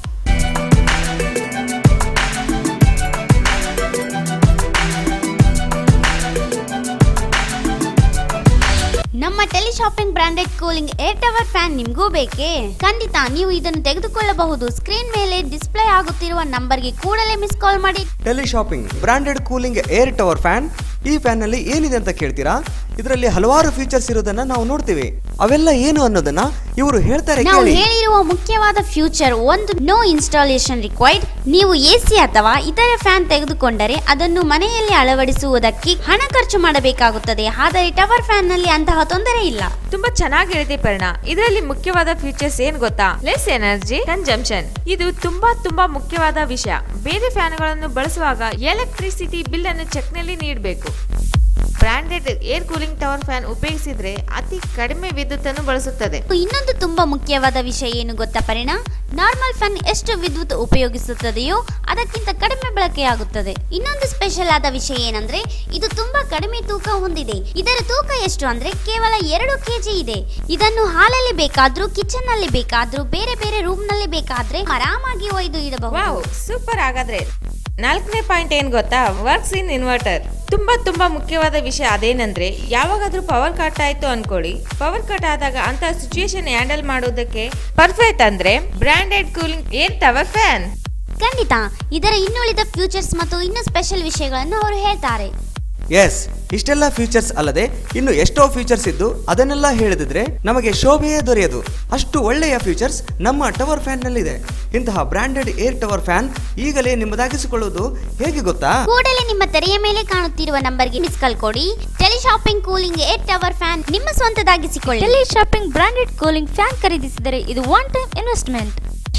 [SPEAKER 12] ನಮ್ಮ teleshopping branded cooling air tower fan ನಿಮಗೂ ಬೇಕೇ ಖಂಡಿತ ನೀವು ಇದನ್ನು ತೆಗೆದುಕೊಳ್ಳಬಹುದು ಸ್ಕ್ರೀನ್ ಮೇಲೆ ಡಿಸ್ಪ್ಲೇ ಆಗುತ್ತಿರುವ ನಂಬರ್ಗೆ ಕೂಡಲೇ ಮಿಸ್ ಕಾಲ್ ಮಾಡಿ
[SPEAKER 4] teleshopping branded cooling air tower fan ಈ ಫ್ಯಾನ್ ನಲ್ಲಿ ಏನಿದೆ ಅಂತ ಕೇಳ್ತೀರಾ ಇದರಲ್ಲಿ ಹಲವಾರು ಫೀಚರ್ಸ್ ಇರೋದನ್ನ ನಾವು ನೋಡ್ತೀವಿ ಅವೆಲ್ಲ ಏನು ಅನ್ನೋದನ್ನ ಇವರು ಹೇಳ್ತಾರೆ
[SPEAKER 12] ನಾವು
[SPEAKER 4] ಕೇಳಿ
[SPEAKER 12] ಹೇಳಿರುವ ಮುಖ್ಯವಾದ ಫ್ಯೂಚರ್ ಒಂದು ನೋ ಇನ್ಸ್ಟಾಲೇಷನ್ ರಿಕ್ವೈರ್ಡ್ ನೀವು ಎಸಿ ಅಥವಾ ಇತರೆ ಫ್ಯಾನ್ ತೆಗೆದುಕೊಂಡರೆ ಅದನ್ನು ಮನೆಯಲ್ಲಿ ಅಳವಡಿಸುವುದಕ್ಕೆ ಹಣ ಖರ್ಚು ಮಾಡಬೇಕಾಗುತ್ತದೆ ಆದರೆ ಟವರ್ ಫ್ಯಾನ್ ನಲ್ಲಿ ಅಂತಹ ತೊಂದರೆ ಇಲ್ಲ
[SPEAKER 15] ತುಂಬಾ ಚೆನ್ನಾಗಿ ಹೇಳಿದೆ ಪರಿಣ ಇದರಲ್ಲಿ ಮುಖ್ಯವಾದ ಫೀಚರ್ಸ್ ಏನ್ ಗೊತ್ತಾ ಲೆಸ್ ಎನರ್ಜಿ ಕನ್ಸಂಪ್ಷನ್ ಇದು ತುಂಬಾ ತುಂಬಾ ಮುಖ್ಯವಾದ ವಿಷಯ ಬೇರೆ ಫ್ಯಾನ್ಗಳನ್ನು ಬಳಸುವಾಗ ಎಲೆಕ್ಟ್ರಿಸಿಟಿ ಬಿಲ್ ಅನ್ನು ಚೆಕ್ ನಲ್ಲಿ ನೀಡಬೇಕು branded air cooling tower fan ಉಪಯೋಗಿಸಿದ್ರೆ ಅತಿ ಕಡಿಮೆ ವಿದ್ಯುತ್ ಅನ್ನು ಬಳಸುತ್ತದೆ
[SPEAKER 12] ಇನ್ನೊಂದು ತುಂಬಾ ಮುಖ್ಯವಾದ ವಿಷಯ ಏನು ಗೊತ್ತಾ ಪರಿಣಾ ನಾರ್ಮಲ್ ಫ್ಯಾನ್ ಎಷ್ಟು ವಿದ್ಯುತ್ ಉಪಯೋಗಿಸುತ್ತದೆಯೋ ಅದಕ್ಕಿಂತ ಕಡಿಮೆ ಬಳಕೆಯಾಗುತ್ತದೆ ಇನ್ನೊಂದು ಸ್ಪೆಷಲ್ ಆದ ವಿಷಯ ಏನಂದ್ರೆ ಇದು ತುಂಬಾ ಕಡಿಮೆ ತೂಕ ಹೊಂದಿದೆ ಇದರ ತೂಕ ಎಷ್ಟು ಅಂದ್ರೆ ಕೇವಲ ಎರಡು ಕೆಜಿ ಇದೆ ಇದನ್ನು ಹಾಲಲ್ಲಿ ಬೇಕಾದ್ರೂ ಕಿಚನ್ ನಲ್ಲಿ ಬೇಕಾದ್ರೂ ಬೇರೆ ಬೇರೆ ರೂಮ್ ನಲ್ಲಿ ಬೇಕಾದ್ರೆ ಆರಾಮಾಗಿ ಒಯ್ದು ಇಡಬಹುದು
[SPEAKER 15] ಸೂಪರ್ ಹಾಗಾದ್ರೆ ನಾಲ್ಕನೇ ಪಾಯಿಂಟ್ ಏನ್ ಗೊತ್ತಾ ವರ್ಕ್ಸ್ ಇನ್ ಇನ್ವರ್ಟರ್ ತುಂಬಾ ತುಂಬಾ ಮುಖ್ಯವಾದ ವಿಷಯ ಅದೇನಂದ್ರೆ ಯಾವಾಗಾದ್ರೂ ಪವರ್ ಕಟ್ ಆಯ್ತು ಅನ್ಕೊಳ್ಳಿ ಪವರ್ ಕಟ್ ಆದಾಗ ಅಂತ ಸಿಚುಯೇಷನ್ ಹ್ಯಾಂಡಲ್ ಮಾಡೋದಕ್ಕೆ ಪರ್ಫೆಕ್ಟ್ ಅಂದ್ರೆ branded cooling air tower fan
[SPEAKER 12] ಖಂಡಿತ ಇದರ ಇನ್ನುಳಿದ ಫ್ಯೂಚರ್ಸ್ ಮತ್ತು ಇನ್ನು ಸ್ಪೆಷಲ್ ವಿಷಯಗಳನ್ನು ಅವರು ಹೇಳ್ತಾರೆ
[SPEAKER 4] ಎಸ್ ಇಷ್ಟೆಲ್ಲ ಫೀಚರ್ಸ್ ಅಲ್ಲದೆ ಇನ್ನು ಎಷ್ಟೋ ಫೀಚರ್ಸ್ ಇದ್ದು ಅದನ್ನೆಲ್ಲ ಹೇಳಿದ್ರೆ ನಮಗೆ ಶೋಭೆಯೇ ದೊರೆಯದು ಅಷ್ಟು ಒಳ್ಳೆಯ ಫೀಚರ್ಸ್ ನಮ್ಮ ಟವರ್ ಫ್ಯಾನ್ ನಲ್ಲಿದೆ ಇಂತಹ ಬ್ರಾಂಡೆಡ್ ಏರ್ ಟವರ್ ಫ್ಯಾನ್ ಈಗಲೇ ನಿಮ್ಮದಾಗಿಸಿಕೊಳ್ಳುವುದು ಹೇಗೆ ಗೊತ್ತಾ
[SPEAKER 12] ಕೂಡಲೇ ನಿಮ್ಮ ತೆರೆಯ ಮೇಲೆ ಕಾಣುತ್ತಿರುವ ನಂಬರ್ಗೆ ಮಿಸ್ ಕಾಲ್ ಕೊಡಿ teleshopping cooling air tower fan ನಿಮ್ಮ ಸ್ವಂತದಾಗಿಸಿಕೊಳ್ಳಿ
[SPEAKER 9] teleshopping branded cooling fan ಖರೀದಿಸಿದರೆ ಇದು ಒನ್ ಟೈಮ್ ಇನ್ವೆಸ್ಟ್ಮೆಂಟ್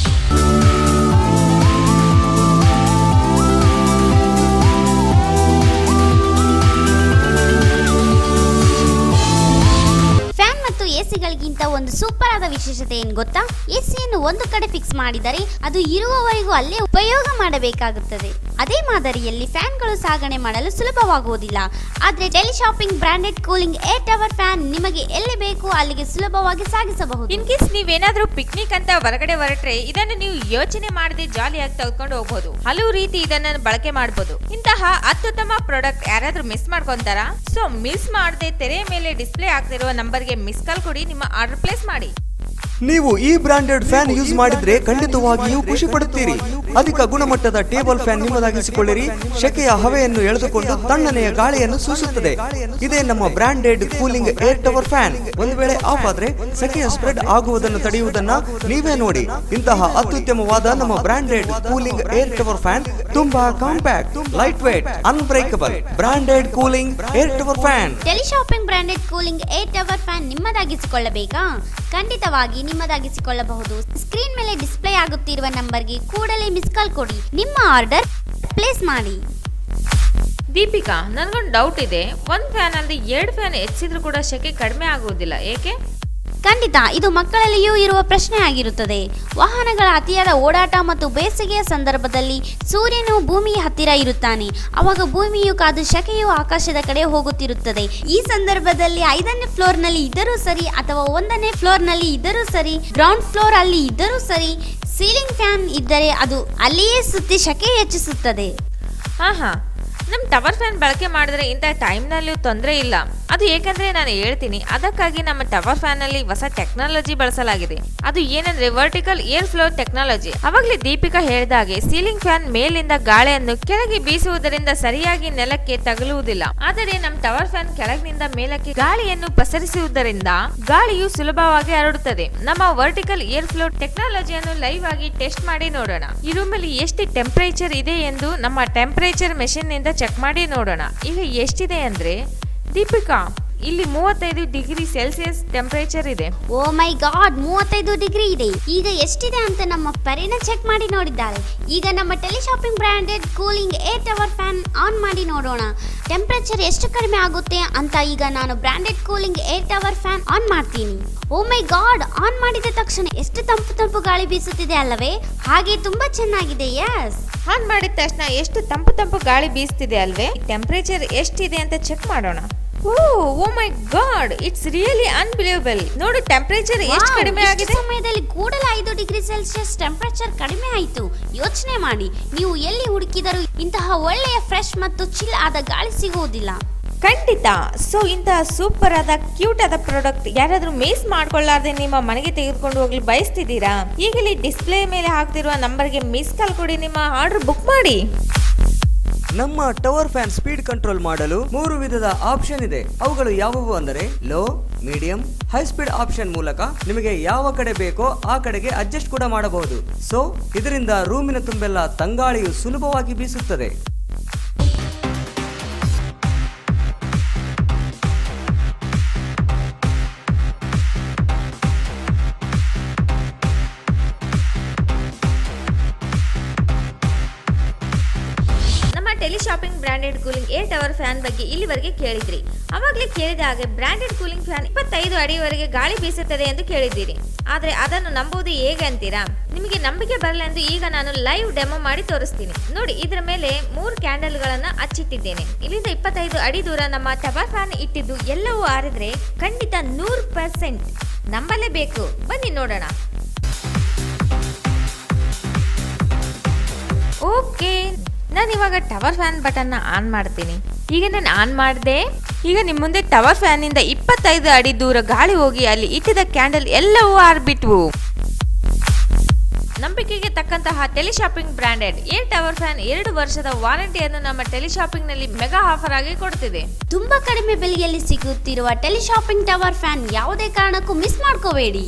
[SPEAKER 12] ಫ್ಯಾನ್ ಮತ್ತು ಎಸಿಗಳಿಗಿಂತ ಒಂದು ಸೂಪರ್ ಆದ ವಿಶೇಷತೆ ಏನು ಗೊತ್ತಾ ಎಸಿಯನ್ನು ಒಂದು ಕಡೆ ಫಿಕ್ಸ್ ಮಾಡಿದರೆ ಅದು ಇರುವವರೆಗೂ ಅಲ್ಲೇ ಉಪಯೋಗ ಮಾಡಬೇಕಾಗುತ್ತದೆ ಅದೇ ಮಾದರಿಯಲ್ಲಿ ಫ್ಯಾನ್ಗಳು ಸಾಗಣೆ ಮಾಡಲು ಸುಲಭವಾಗುವುದಿಲ್ಲ ಆದರೆ teleshopping branded cooling air tower fan ನಿಮಗೆ ಎಲ್ಲಿ ಬೇಕು ಅಲ್ಲಿಗೆ ಸುಲಭವಾಗಿ ಸಾಗಿಸಬಹುದು
[SPEAKER 15] ಇನ್ ಕೇಸ್ ನೀವೇನಾದ್ರೂ ಪಿಕ್ನಿಕ್ ಅಂತ ಹೊರಗಡೆ ಹೊರಟ್ರೆ ಇದನ್ನು ನೀವು ಯೋಚನೆ ಮಾಡದೆ ಜಾಲಿಯಾಗಿ ತೆಗೆದುಕೊಂಡು ಹೋಗ್ಬೋದು ಹಲವು ರೀತಿ ಇದನ್ನ ಬಳಕೆ ಮಾಡಬಹುದು ಇಂತಹ ಅತ್ಯುತ್ತಮ ಪ್ರಾಡಕ್ಟ್ ಯಾರಾದ್ರೂ ಮಿಸ್ ಮಾಡ್ಕೊಂತಾರಾ ಸೊ ಮಿಸ್ ಮಾಡದೆ ತೆರೆಯ ಮೇಲೆ ಡಿಸ್ಪ್ಲೇ ಆಗ್ತಿರುವ ನಂಬರ್ಗೆ ಮಿಸ್ ಕಾಲ್ ಕೊಡಿ ನಿಮ್ಮ ಆರ್ಡರ್ ಪ್ಲೇಸ್ ಮಾಡಿ
[SPEAKER 4] ನೀವು ಈ ಬ್ರಾಂಡೆಡ್ ಫ್ಯಾನ್ ಯೂಸ್ ಮಾಡಿದ್ರೆ ಖಂಡಿತವಾಗಿಯೂ ಖುಷಿ ಪಡುತ್ತೀರಿ ಅಧಿಕ ಗುಣಮಟ್ಟದ ಟೇಬಲ್ ಫ್ಯಾನ್ ನಿಮ್ಮದಾಗಿಸಿಕೊಳ್ಳಿರಿ ಶೆಕೆಯ ಹವೆಯನ್ನು ಎಳೆದುಕೊಂಡು ತಣ್ಣನೆಯ ಗಾಳಿಯನ್ನು ಸೂಸುತ್ತದೆ ಇದೇ ನಮ್ಮ branded cooling air tower fan ಒಂದು ವೇಳೆ ಆಫ್ ಆದ್ರೆ ಸೆಕೆಯ ಸ್ಪ್ರೆಡ್ ಆಗುವುದನ್ನು ತಡೆಯುವುದನ್ನ ನೀವೇ ನೋಡಿ ಇಂತಹ ಅತ್ಯುತ್ತಮವಾದ ನಮ್ಮ branded cooling air tower fan ತುಂಬಾ compact lightweight unbreakable branded cooling air tower fan
[SPEAKER 12] teleshopping branded cooling air tower fan ನಿಮ್ಮದಾಗಿಸಿಕೊಳ್ಳಬೇಕಾ ಖಂಡಿತವಾಗಿ ನಿಮ್ಮದಾಗಿಸಿಕೊಳ್ಳಬಹುದು ಸ್ಕ್ರೀನ್ ಮೇಲೆ ಡಿಸ್ಪ್ಲೇ ಆಗುತ್ತಿರುವ ನಂಬರ್ಗೆ ಕೂಡಲೇ ಮಿಸ್ ಕಾಲ್ ಕೊಡಿ ನಿಮ್ಮ ಆರ್ಡರ್ ಪ್ಲೇಸ್ ಮಾಡಿ
[SPEAKER 15] ದೀಪಿಕಾ ನನ್ಗೊಂದು ಡೌಟ್ ಇದೆ ಒಂದ್ ಫ್ಯಾನ್ ಅಲ್ಲಿ ಎರಡು ಫ್ಯಾನ್ ಹೆಚ್ಚಿದ್ರು ಕೂಡ ಶೆಕೆ ಕಡಿಮೆ ಆಗುವುದಿಲ್ಲ ಏಕೆ
[SPEAKER 12] ಖಂಡಿತ ಇದು ಮಕ್ಕಳಲ್ಲಿಯೂ ಇರುವ ಪ್ರಶ್ನೆ ಆಗಿರುತ್ತದೆ ವಾಹನಗಳ ಅತಿಯಾದ ಓಡಾಟ ಮತ್ತು ಬೇಸಿಗೆಯ ಸಂದರ್ಭದಲ್ಲಿ ಸೂರ್ಯನು ಭೂಮಿಯ ಹತ್ತಿರ ಇರುತ್ತಾನೆ ಅವಾಗ ಭೂಮಿಯು ಕಾದು ಶಕೆಯು ಆಕಾಶದ ಕಡೆ ಹೋಗುತ್ತಿರುತ್ತದೆ ಈ ಸಂದರ್ಭದಲ್ಲಿ ಐದನೇ ಫ್ಲೋರ್ನಲ್ಲಿ ಇದ್ದರೂ ಸರಿ ಅಥವಾ ಒಂದನೇ ಫ್ಲೋರ್ನಲ್ಲಿ ಇದ್ದರೂ ಸರಿ ಗ್ರೌಂಡ್ ಫ್ಲೋರ್ ಅಲ್ಲಿ ಇದ್ದರೂ ಸರಿ ಸೀಲಿಂಗ್ ಫ್ಯಾನ್ ಇದ್ದರೆ ಅದು ಅಲ್ಲಿಯೇ ಸುತ್ತಿ ಶಕೆ ಹೆಚ್ಚಿಸುತ್ತದೆ
[SPEAKER 15] ಹಾ ಹಾ ನಮ್ ಟವರ್ ಫ್ಯಾನ್ ಬಳಕೆ ಮಾಡಿದ್ರೆ ಇಂಥ ಟೈಮ್ನಲ್ಲೂ ತೊಂದರೆ ಇಲ್ಲ ಅದು ಏಕೆಂದ್ರೆ ನಾನು ಹೇಳ್ತೀನಿ ಅದಕ್ಕಾಗಿ ನಮ್ಮ ಟವರ್ ಫ್ಯಾನ್ ಅಲ್ಲಿ ಹೊಸ ಟೆಕ್ನಾಲಜಿ ಬಳಸಲಾಗಿದೆ ಅದು ಏನಂದ್ರೆ ವರ್ಟಿಕಲ್ ಏರ್ ಫ್ಲೋ ಟೆಕ್ನಾಲಜಿ ಅವಾಗಲೇ ದೀಪಿಕಾ ಹೇಳಿದ ಹಾಗೆ ಸೀಲಿಂಗ್ ಫ್ಯಾನ್ ಮೇಲಿಂದ ಗಾಳಿಯನ್ನು ಕೆಳಗೆ ಬೀಸುವುದರಿಂದ ಸರಿಯಾಗಿ ನೆಲಕ್ಕೆ ತಗುಲುವುದಿಲ್ಲ ಆದರೆ ನಮ್ಮ ಟವರ್ ಫ್ಯಾನ್ ಕೆಳಗಿನಿಂದ ಮೇಲಕ್ಕೆ ಗಾಳಿಯನ್ನು ಪಸರಿಸುವುದರಿಂದ ಗಾಳಿಯು ಸುಲಭವಾಗಿ ಹರಡುತ್ತದೆ ನಮ್ಮ ವರ್ಟಿಕಲ್ ಏರ್ ಫ್ಲೋ ಟೆಕ್ನಾಲಜಿಯನ್ನು ಲೈವ್ ಆಗಿ ಟೆಸ್ಟ್ ಮಾಡಿ ನೋಡೋಣ ಈ ರೂಮಲ್ಲಿ ಎಷ್ಟು ಟೆಂಪರೇಚರ್ ಇದೆ ಎಂದು ನಮ್ಮ ಟೆಂಪರೇಚರ್ ಮೆಷಿನ್ ನಿಂದ ಚೆಕ್ ಮಾಡಿ ನೋಡೋಣ ಈಗ ಎಷ್ಟಿದೆ ಅಂದ್ರೆ ದೀಪಿಕಾ ಇಲ್ಲಿ ಮೂವತ್ತೈದು ಡಿಗ್ರಿ ಸೆಲ್ಸಿಯಸ್ ಟೆಂಪರೇಚರ್ ಇದೆ
[SPEAKER 12] ಓ ಮೈ ಗಾಡ್ ಮೂವತ್ತೈದು ಡಿಗ್ರಿ ಇದೆ ಈಗ ಎಷ್ಟಿದೆ ಅಂತ ನಮ್ಮ ಪರಿನ ಚೆಕ್ ಮಾಡಿ ನೋಡಿದ್ದಾರೆ ಈಗ ನಮ್ಮ teleshopping branded cooling air tower fan on ಮಾಡಿ ನೋಡೋಣ ಟೆಂಪರೇಚರ್ ಎಷ್ಟು ಕಡಿಮೆ ಆಗುತ್ತೆ ಅಂತ ಈಗ ನಾನು branded cooling air tower fan on ಮಾಡ್ತೀನಿ ಓ ಮೈ ಗಾಡ್ ಆನ್ ಮಾಡಿದ ತಕ್ಷಣ ಎಷ್ಟು ತಂಪು ತಂಪು ಗಾಳಿ ಬೀಸುತ್ತಿದೆ ಅಲ್ಲವೇ ಹಾಗೆ ತುಂಬಾ ಚೆನ್ನಾಗಿದೆ ಯಸ್
[SPEAKER 15] ಆನ್ ಮಾಡಿದ ತಕ್ಷಣ ಎಷ್ಟು ತಂಪು ತಂಪು ಗಾಳಿ ಬೀಸ್ತಿದೆ ಅಲ್ವೇ ಟೆಂಪರೇಚರ್ ಎಷ್ಟಿದೆ ಅಂತ ಚೆಕ್ ಮಾಡೋಣ oh oh my god it's really unbelievable ನೋಡು ಟೆಂಪರೇಚರ್ ಎಷ್ಟು
[SPEAKER 12] ವಾವ್,
[SPEAKER 15] ಕಡಿಮೆ
[SPEAKER 12] ಇಷ್ಟು
[SPEAKER 15] ಆಗಿದೆ
[SPEAKER 12] ಸಮಯದಲ್ಲಿ ಕೂಡಲೇ ಐದು ಡಿಗ್ರಿ ಸೆಲ್ಸಿಯಸ್ ಟೆಂಪರೇಚರ್ ಕಡಿಮೆ ಆಯಿತು ಯೋಚನೆ ಮಾಡಿ ನೀವು ಎಲ್ಲಿ ಹುಡುಕಿದರೂ ಇಂತಹ ಒಳ್ಳೆಯ ಫ್ರೆಶ್ ಮತ್ತು ಚಿಲ್ ಆದ ಗಾಳಿ ಸಿಗುವುದಿಲ್ಲ
[SPEAKER 15] ಖಂಡಿತ ಸೊ ಇಂತಹ ಸೂಪರ್ ಆದ ಕ್ಯೂಟ್ ಆದ ಪ್ರಾಡಕ್ಟ್ ಯಾರಾದ್ರೂ ಮಿಸ್ ಮಾಡ್ಕೊಳ್ಳಾರ್ದೆ ನಿಮ್ಮ ಮನೆಗೆ ತೆಗೆದುಕೊಂಡು ಹೋಗ್ಲಿ ಬಯಸ್ತಿದ್ದೀರಾ ಈಗಲೇ ಡಿಸ್ಪ್ಲೇ ಮೇಲೆ ಹಾಕ್ತಿರುವ ನಂಬರ್ಗೆ ಮಿಸ್ ಕಾಲ್ ಕೊಡಿ ನಿಮ್ಮ ಆರ್ಡರ್ ಬುಕ್ ಮಾಡಿ
[SPEAKER 4] ನಮ್ಮ ಟವರ್ ಫ್ಯಾನ್ ಸ್ಪೀಡ್ ಕಂಟ್ರೋಲ್ ಮಾಡಲು ಮೂರು ವಿಧದ ಆಪ್ಷನ್ ಇದೆ ಅವುಗಳು ಯಾವುವು ಅಂದರೆ low medium high speed option ಮೂಲಕ ನಿಮಗೆ ಯಾವ ಕಡೆ ಬೇಕೋ ಆ ಕಡೆಗೆ ಅಡ್ಜಸ್ಟ್ ಕೂಡ ಮಾಡಬಹುದು ಸೊ ಇದರಿಂದ ರೂಮಿನ ತುಂಬೆಲ್ಲ ತಂಗಾಳಿಯು ಸುಲಭವಾಗಿ ಬೀಸುತ್ತದೆ
[SPEAKER 15] ನಮ್ಮ teleshopping branded cooling air tower fan ಬಗ್ಗೆ ಇಲ್ಲಿವರೆಗೆ ಕೇಳಿದ್ರಿ ಅವಾಗಲೇ ಕೇಳಿದ ಹಾಗೆ ಬ್ರಾಂಡೆಡ್ ಕೂಲಿಂಗ್ ಫ್ಯಾನ್ ಇಪ್ಪತ್ತೈದು ಅಡಿಯವರೆಗೆ ಗಾಳಿ ಬೀಸುತ್ತದೆ ಎಂದು ಕೇಳಿದ್ದೀರಿ ಆದರೆ ಅದನ್ನು ನಂಬುವುದು ಹೇಗೆ ಅಂತೀರಾ ನಿಮಗೆ ನಂಬಿಕೆ ಬರಲೆಂದು ಈಗ ನಾನು ಲೈವ್ ಡೆಮೋ ಮಾಡಿ ತೋರಿಸ್ತೀನಿ ನೋಡಿ ಇದರ ಮೇಲೆ ಮೂರು ಕ್ಯಾಂಡಲ್ಗಳನ್ನು ಹಚ್ಚಿಟ್ಟಿದ್ದೇನೆ ಇಲ್ಲಿಂದ ಇಪ್ಪತ್ತೈದು ಅಡಿ ದೂರ ನಮ್ಮ ಟವರ್ ಫ್ಯಾನ್ ಇಟ್ಟಿದ್ದು ಎಲ್ಲವೂ ಆರಿದ್ರೆ ಖಂಡಿತ ನೂರು ಪರ್ಸೆಂಟ್ ನಂಬಲೇಬೇಕು ಬನ್ನಿ ನೋಡೋಣ ಓಕೆ ನಾನು ಇವಾಗ ಟವರ್ ಫ್ಯಾನ್ ಬಟನ್ನ ಆನ್ ಮಾಡ್ತೀನಿ ಈಗ ನಾನು ಆನ್ ಮಾಡಿದೆ ಈಗ ನಿಮ್ಮ ಮುಂದೆ ಟವರ್ ಫ್ಯಾನಿಂದ ಇಪ್ಪತ್ತೈದು ಅಡಿ ದೂರ ಗಾಳಿ ಹೋಗಿ ಅಲ್ಲಿ ಇಟ್ಟಿದ್ದ ಕ್ಯಾಂಡಲ್ ಎಲ್ಲವೂ ಆರ್ಬಿಟ್ವು ನಂಬಿಕೆಗೆ ತಕ್ಕಂತಹ teleshopping branded air tower fan ಎರಡು ವರ್ಷದ ವಾರಂಟಿಯನ್ನು ನಮ್ಮ ಟೆಲಿಶಾಪಿಂಗ್ ನಲ್ಲಿ ಮೆಗಾ ಆಫರ್ ಆಗಿ ಕೊಡ್ತಿದೆ
[SPEAKER 12] ತುಂಬಾ ಕಡಿಮೆ ಬೆಲೆಯಲ್ಲಿ ಸಿಗುತ್ತಿರುವ ಟೆಲಿಶಾಪಿಂಗ್ ಟವರ್ ಫ್ಯಾನ್ ಯಾವುದೇ ಕಾರಣಕ್ಕೂ ಮಿಸ್ ಮಾಡ್ಕೋಬೇಡಿ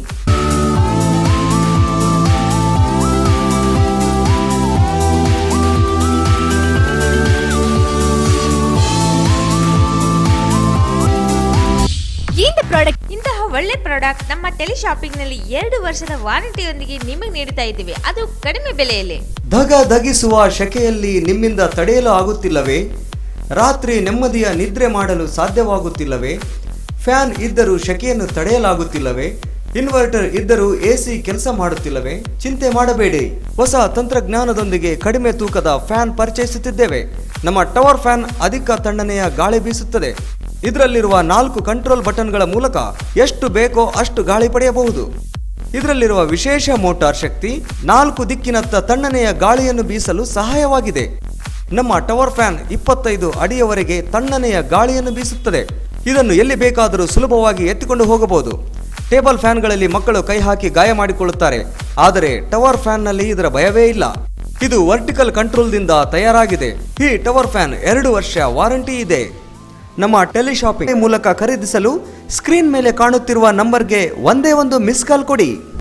[SPEAKER 15] ಇಂದ ಪ್ರಾಡಕ್ಟ್ ಇಂತಹ ಒಳ್ಳೆ ಪ್ರಾಡಕ್ಟ್ ನಮ್ಮ ಟೆಲಿಶಾಪಿಂಗ್ ನಲ್ಲಿ ಎರಡು ವರ್ಷದ ವಾರಂಟಿಯೊಂದಿಗೆ ನಿಮಗೆ ನೀಡುತ್ತಾ ಇದ್ದೀವಿ ಅದು ಕಡಿಮೆ ಬೆಲೆಯಲ್ಲಿ
[SPEAKER 4] ಧಗ ಧಗಿಸುವ ಶೆಕೆಯಲ್ಲಿ ನಿಮ್ಮಿಂದ ತಡೆಯಲು ಆಗುತ್ತಿಲ್ಲವೇ ರಾತ್ರಿ ನೆಮ್ಮದಿಯ ನಿದ್ರೆ ಮಾಡಲು ಸಾಧ್ಯವಾಗುತ್ತಿಲ್ಲವೇ ಫ್ಯಾನ್ ಇದ್ದರೂ ಶೆಕೆಯನ್ನು ತಡೆಯಲಾಗುತ್ತಿಲ್ಲವೇ ಇನ್ವರ್ಟರ್ ಇದ್ದರೂ ಎಸಿ ಕೆಲಸ ಮಾಡುತ್ತಿಲ್ಲವೇ ಚಿಂತೆ ಮಾಡಬೇಡಿ ಹೊಸ ತಂತ್ರಜ್ಞಾನದೊಂದಿಗೆ ಕಡಿಮೆ ತೂಕದ ಫ್ಯಾನ್ ಪರಿಚಯಿಸುತ್ತಿದ್ದೇವೆ ನಮ್ಮ ಟವರ್ ಫ್ಯಾನ್ ಅಧಿಕ ತಣ್ಣನೆಯ ಗಾಳಿ ಬೀಸುತ್ತದೆ ಇದರಲ್ಲಿರುವ ನಾಲ್ಕು ಕಂಟ್ರೋಲ್ ಬಟನ್ಗಳ ಮೂಲಕ ಎಷ್ಟು ಬೇಕೋ ಅಷ್ಟು ಗಾಳಿ ಪಡೆಯಬಹುದು ಇದರಲ್ಲಿರುವ ವಿಶೇಷ ಮೋಟಾರ್ ಶಕ್ತಿ ನಾಲ್ಕು ದಿಕ್ಕಿನತ್ತ ತಣ್ಣನೆಯ ಗಾಳಿಯನ್ನು ಬೀಸಲು ಸಹಾಯವಾಗಿದೆ ನಮ್ಮ ಟವರ್ ಫ್ಯಾನ್ ಇಪ್ಪತ್ತೈದು ಅಡಿಯವರೆಗೆ ತಣ್ಣನೆಯ ಗಾಳಿಯನ್ನು ಬೀಸುತ್ತದೆ ಇದನ್ನು ಎಲ್ಲಿ ಬೇಕಾದರೂ ಸುಲಭವಾಗಿ ಎತ್ತಿಕೊಂಡು ಹೋಗಬಹುದು ಟೇಬಲ್ ಫ್ಯಾನ್ಗಳಲ್ಲಿ ಮಕ್ಕಳು ಕೈ ಹಾಕಿ ಗಾಯ ಮಾಡಿಕೊಳ್ಳುತ್ತಾರೆ ಆದರೆ ಟವರ್ ಫ್ಯಾನ್ನಲ್ಲಿ ಇದರ ಭಯವೇ ಇಲ್ಲ ಇದು ವರ್ಟಿಕಲ್ ಕಂಟ್ರೋಲ್ದಿಂದ ತಯಾರಾಗಿದೆ ಈ ಟವರ್ ಫ್ಯಾನ್ ಎರಡು ವರ್ಷ ವಾರಂಟಿ ಇದೆ ನಮ್ಮ ಟೆಲಿಶಾಪಿಂಗ್ ಮೂಲಕ ಖರೀದಿಸಲು ಸ್ಕ್ರೀನ್ ಮೇಲೆ ಕಾಣುತ್ತಿರುವ ನಂಬರ್ಗೆ ಒಂದೇ ಒಂದು ಮಿಸ್ ಕಾಲ್ ಕೊಡಿ